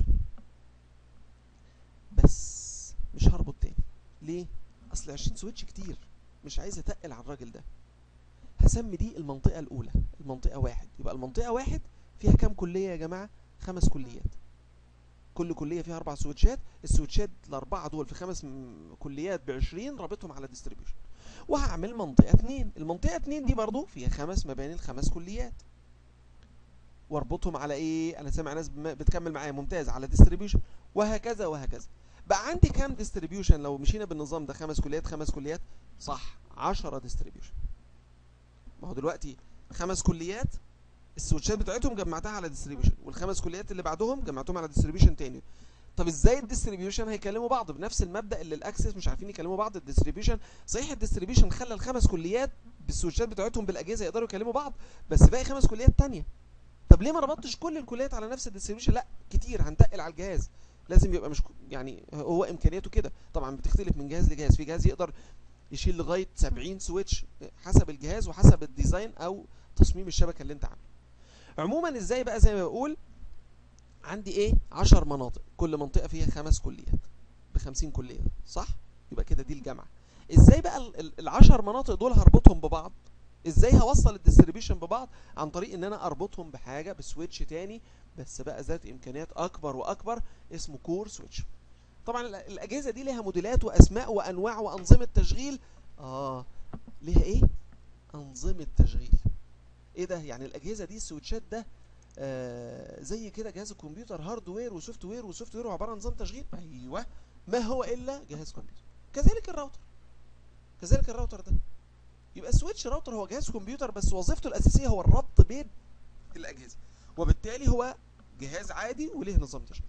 بس مش هربط تاني ليه اصل 20 سويتش كتير مش عايز اتقل على الراجل ده هسمي دي المنطقه الاولى المنطقه واحد يبقى المنطقه واحد فيها كام كليه يا جماعه خمس كليات كل كليه فيها اربع سويتشات السويتشات الاربعه دول في خمس م- كليات ب 20 رابطهم على ديستريبيوشن وهعمل منطقه اتنين المنطقه اتنين دي برضو فيها خمس مباني الخمس كليات واربطهم على ايه انا سامع ناس بم- بتكمل معايا ممتاز على ديستريبيوشن وهكذا وهكذا بقى عندي كام ديستريبيوشن لو مشينا بالنظام ده خمس كليات خمس كليات صح 10 ديستريبيوشن ما هو دلوقتي خمس كليات السويتشات بتاعتهم جمعتها على ديستريبيوشن والخمس كليات اللي بعدهم جمعتهم على ديستريبيوشن تاني طب ازاي الديستريبيوشن هيكلموا بعض بنفس المبدا اللي الاكسس مش عارفين يكلموا بعض الديستريبيوشن صحيح الديستريبيوشن خلى الخمس كليات بالسويتشات بتاعتهم بالاجهزه يقدروا يكلموا بعض بس باقي خمس كليات تانية طب ليه ما ربطتش كل الكليات على نفس الديستريبيوشن لا كتير هنتقل على الجهاز لازم يبقى مش ك- يعني هو امكانياته كده طبعا بتختلف من جهاز لجهاز في جهاز يقدر يشيل لغايه 70 سويتش حسب الجهاز وحسب الديزاين او تصميم الشبكه اللي انت عامله عموما ازاي بقى زي ما بقول عندي ايه 10 مناطق كل منطقه فيها خمس كليات ب 50 كليه صح يبقى كده دي الجامعه ازاي بقى ال- ال- العشر مناطق دول هربطهم ببعض ازاي هوصل الديستريبيوشن ببعض عن طريق ان انا اربطهم بحاجه بسويتش تاني بس بقى ذات امكانيات اكبر واكبر اسمه كور سويتش طبعا ال- الاجهزه دي ليها موديلات واسماء وانواع وانظمه تشغيل اه ليها ايه انظمه تشغيل ايه ده يعني الاجهزه دي السويتشات ده آه زي كده جهاز الكمبيوتر هاردوير وسوفت وير وسوفت وير عباره عن نظام تشغيل ايوه ما هو الا جهاز كمبيوتر كذلك الراوتر كذلك الراوتر ده يبقى السويتش راوتر هو جهاز كمبيوتر بس وظيفته الاساسيه هو الربط بين الاجهزه وبالتالي هو جهاز عادي وليه نظام تشغيل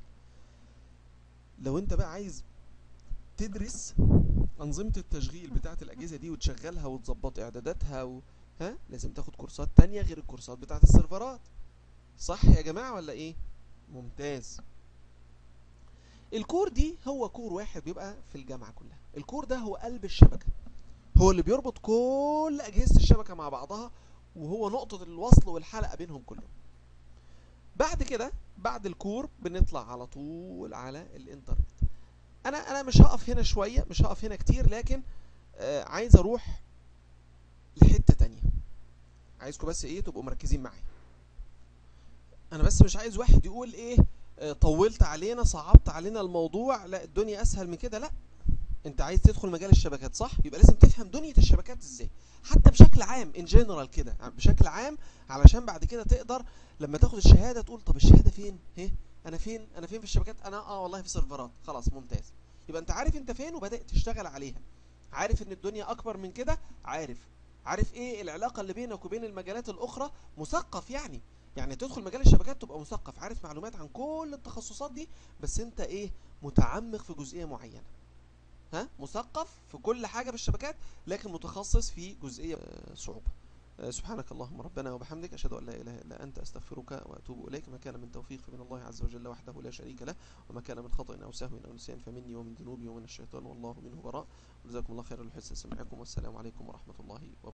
لو انت بقى عايز تدرس انظمه التشغيل بتاعه الاجهزه دي وتشغلها وتظبط اعداداتها و... ها لازم تاخد كورسات تانية غير الكورسات بتاعه السيرفرات صح يا جماعه ولا ايه ممتاز الكور دي هو كور واحد بيبقى في الجامعة كلها الكور ده هو قلب الشبكة هو اللي بيربط كل أجهزة الشبكة مع بعضها وهو نقطة الوصل والحلقة بينهم كلهم بعد كده بعد الكور بنطلع على طول على الانترنت انا انا مش هقف هنا شوية مش هقف هنا كتير لكن آه عايز اروح لحتة تانية عايزكم بس ايه تبقوا مركزين معايا انا بس مش عايز واحد يقول ايه آه، طولت علينا صعبت علينا الموضوع لا الدنيا اسهل من كده لا انت عايز تدخل مجال الشبكات صح يبقى لازم تفهم دنيا الشبكات ازاي حتى بشكل عام ان جنرال كده بشكل عام علشان بعد كده تقدر لما تاخد الشهاده تقول طب الشهاده فين ايه انا فين انا فين في الشبكات انا اه والله في سيرفرات خلاص ممتاز يبقى انت عارف انت فين وبدات تشتغل عليها عارف ان الدنيا اكبر من كده عارف عارف ايه العلاقه اللي بينك وبين المجالات الاخرى مثقف يعني يعني تدخل مجال الشبكات تبقى مثقف عارف معلومات عن كل التخصصات دي بس انت ايه متعمق في جزئيه معينه ها مثقف في كل حاجه في الشبكات لكن متخصص في جزئيه آه، صعوبه آه، سبحانك اللهم ربنا وبحمدك اشهد ان لا اله الا انت استغفرك واتوب اليك ما كان من توفيق من الله عز وجل وحده لا شريك له وما كان من خطا او سهو او نسيان فمني ومن ذنوبي ومن الشيطان والله منه براء وجزاكم الله خيرا لحسن سمعكم والسلام عليكم ورحمه الله وبركاته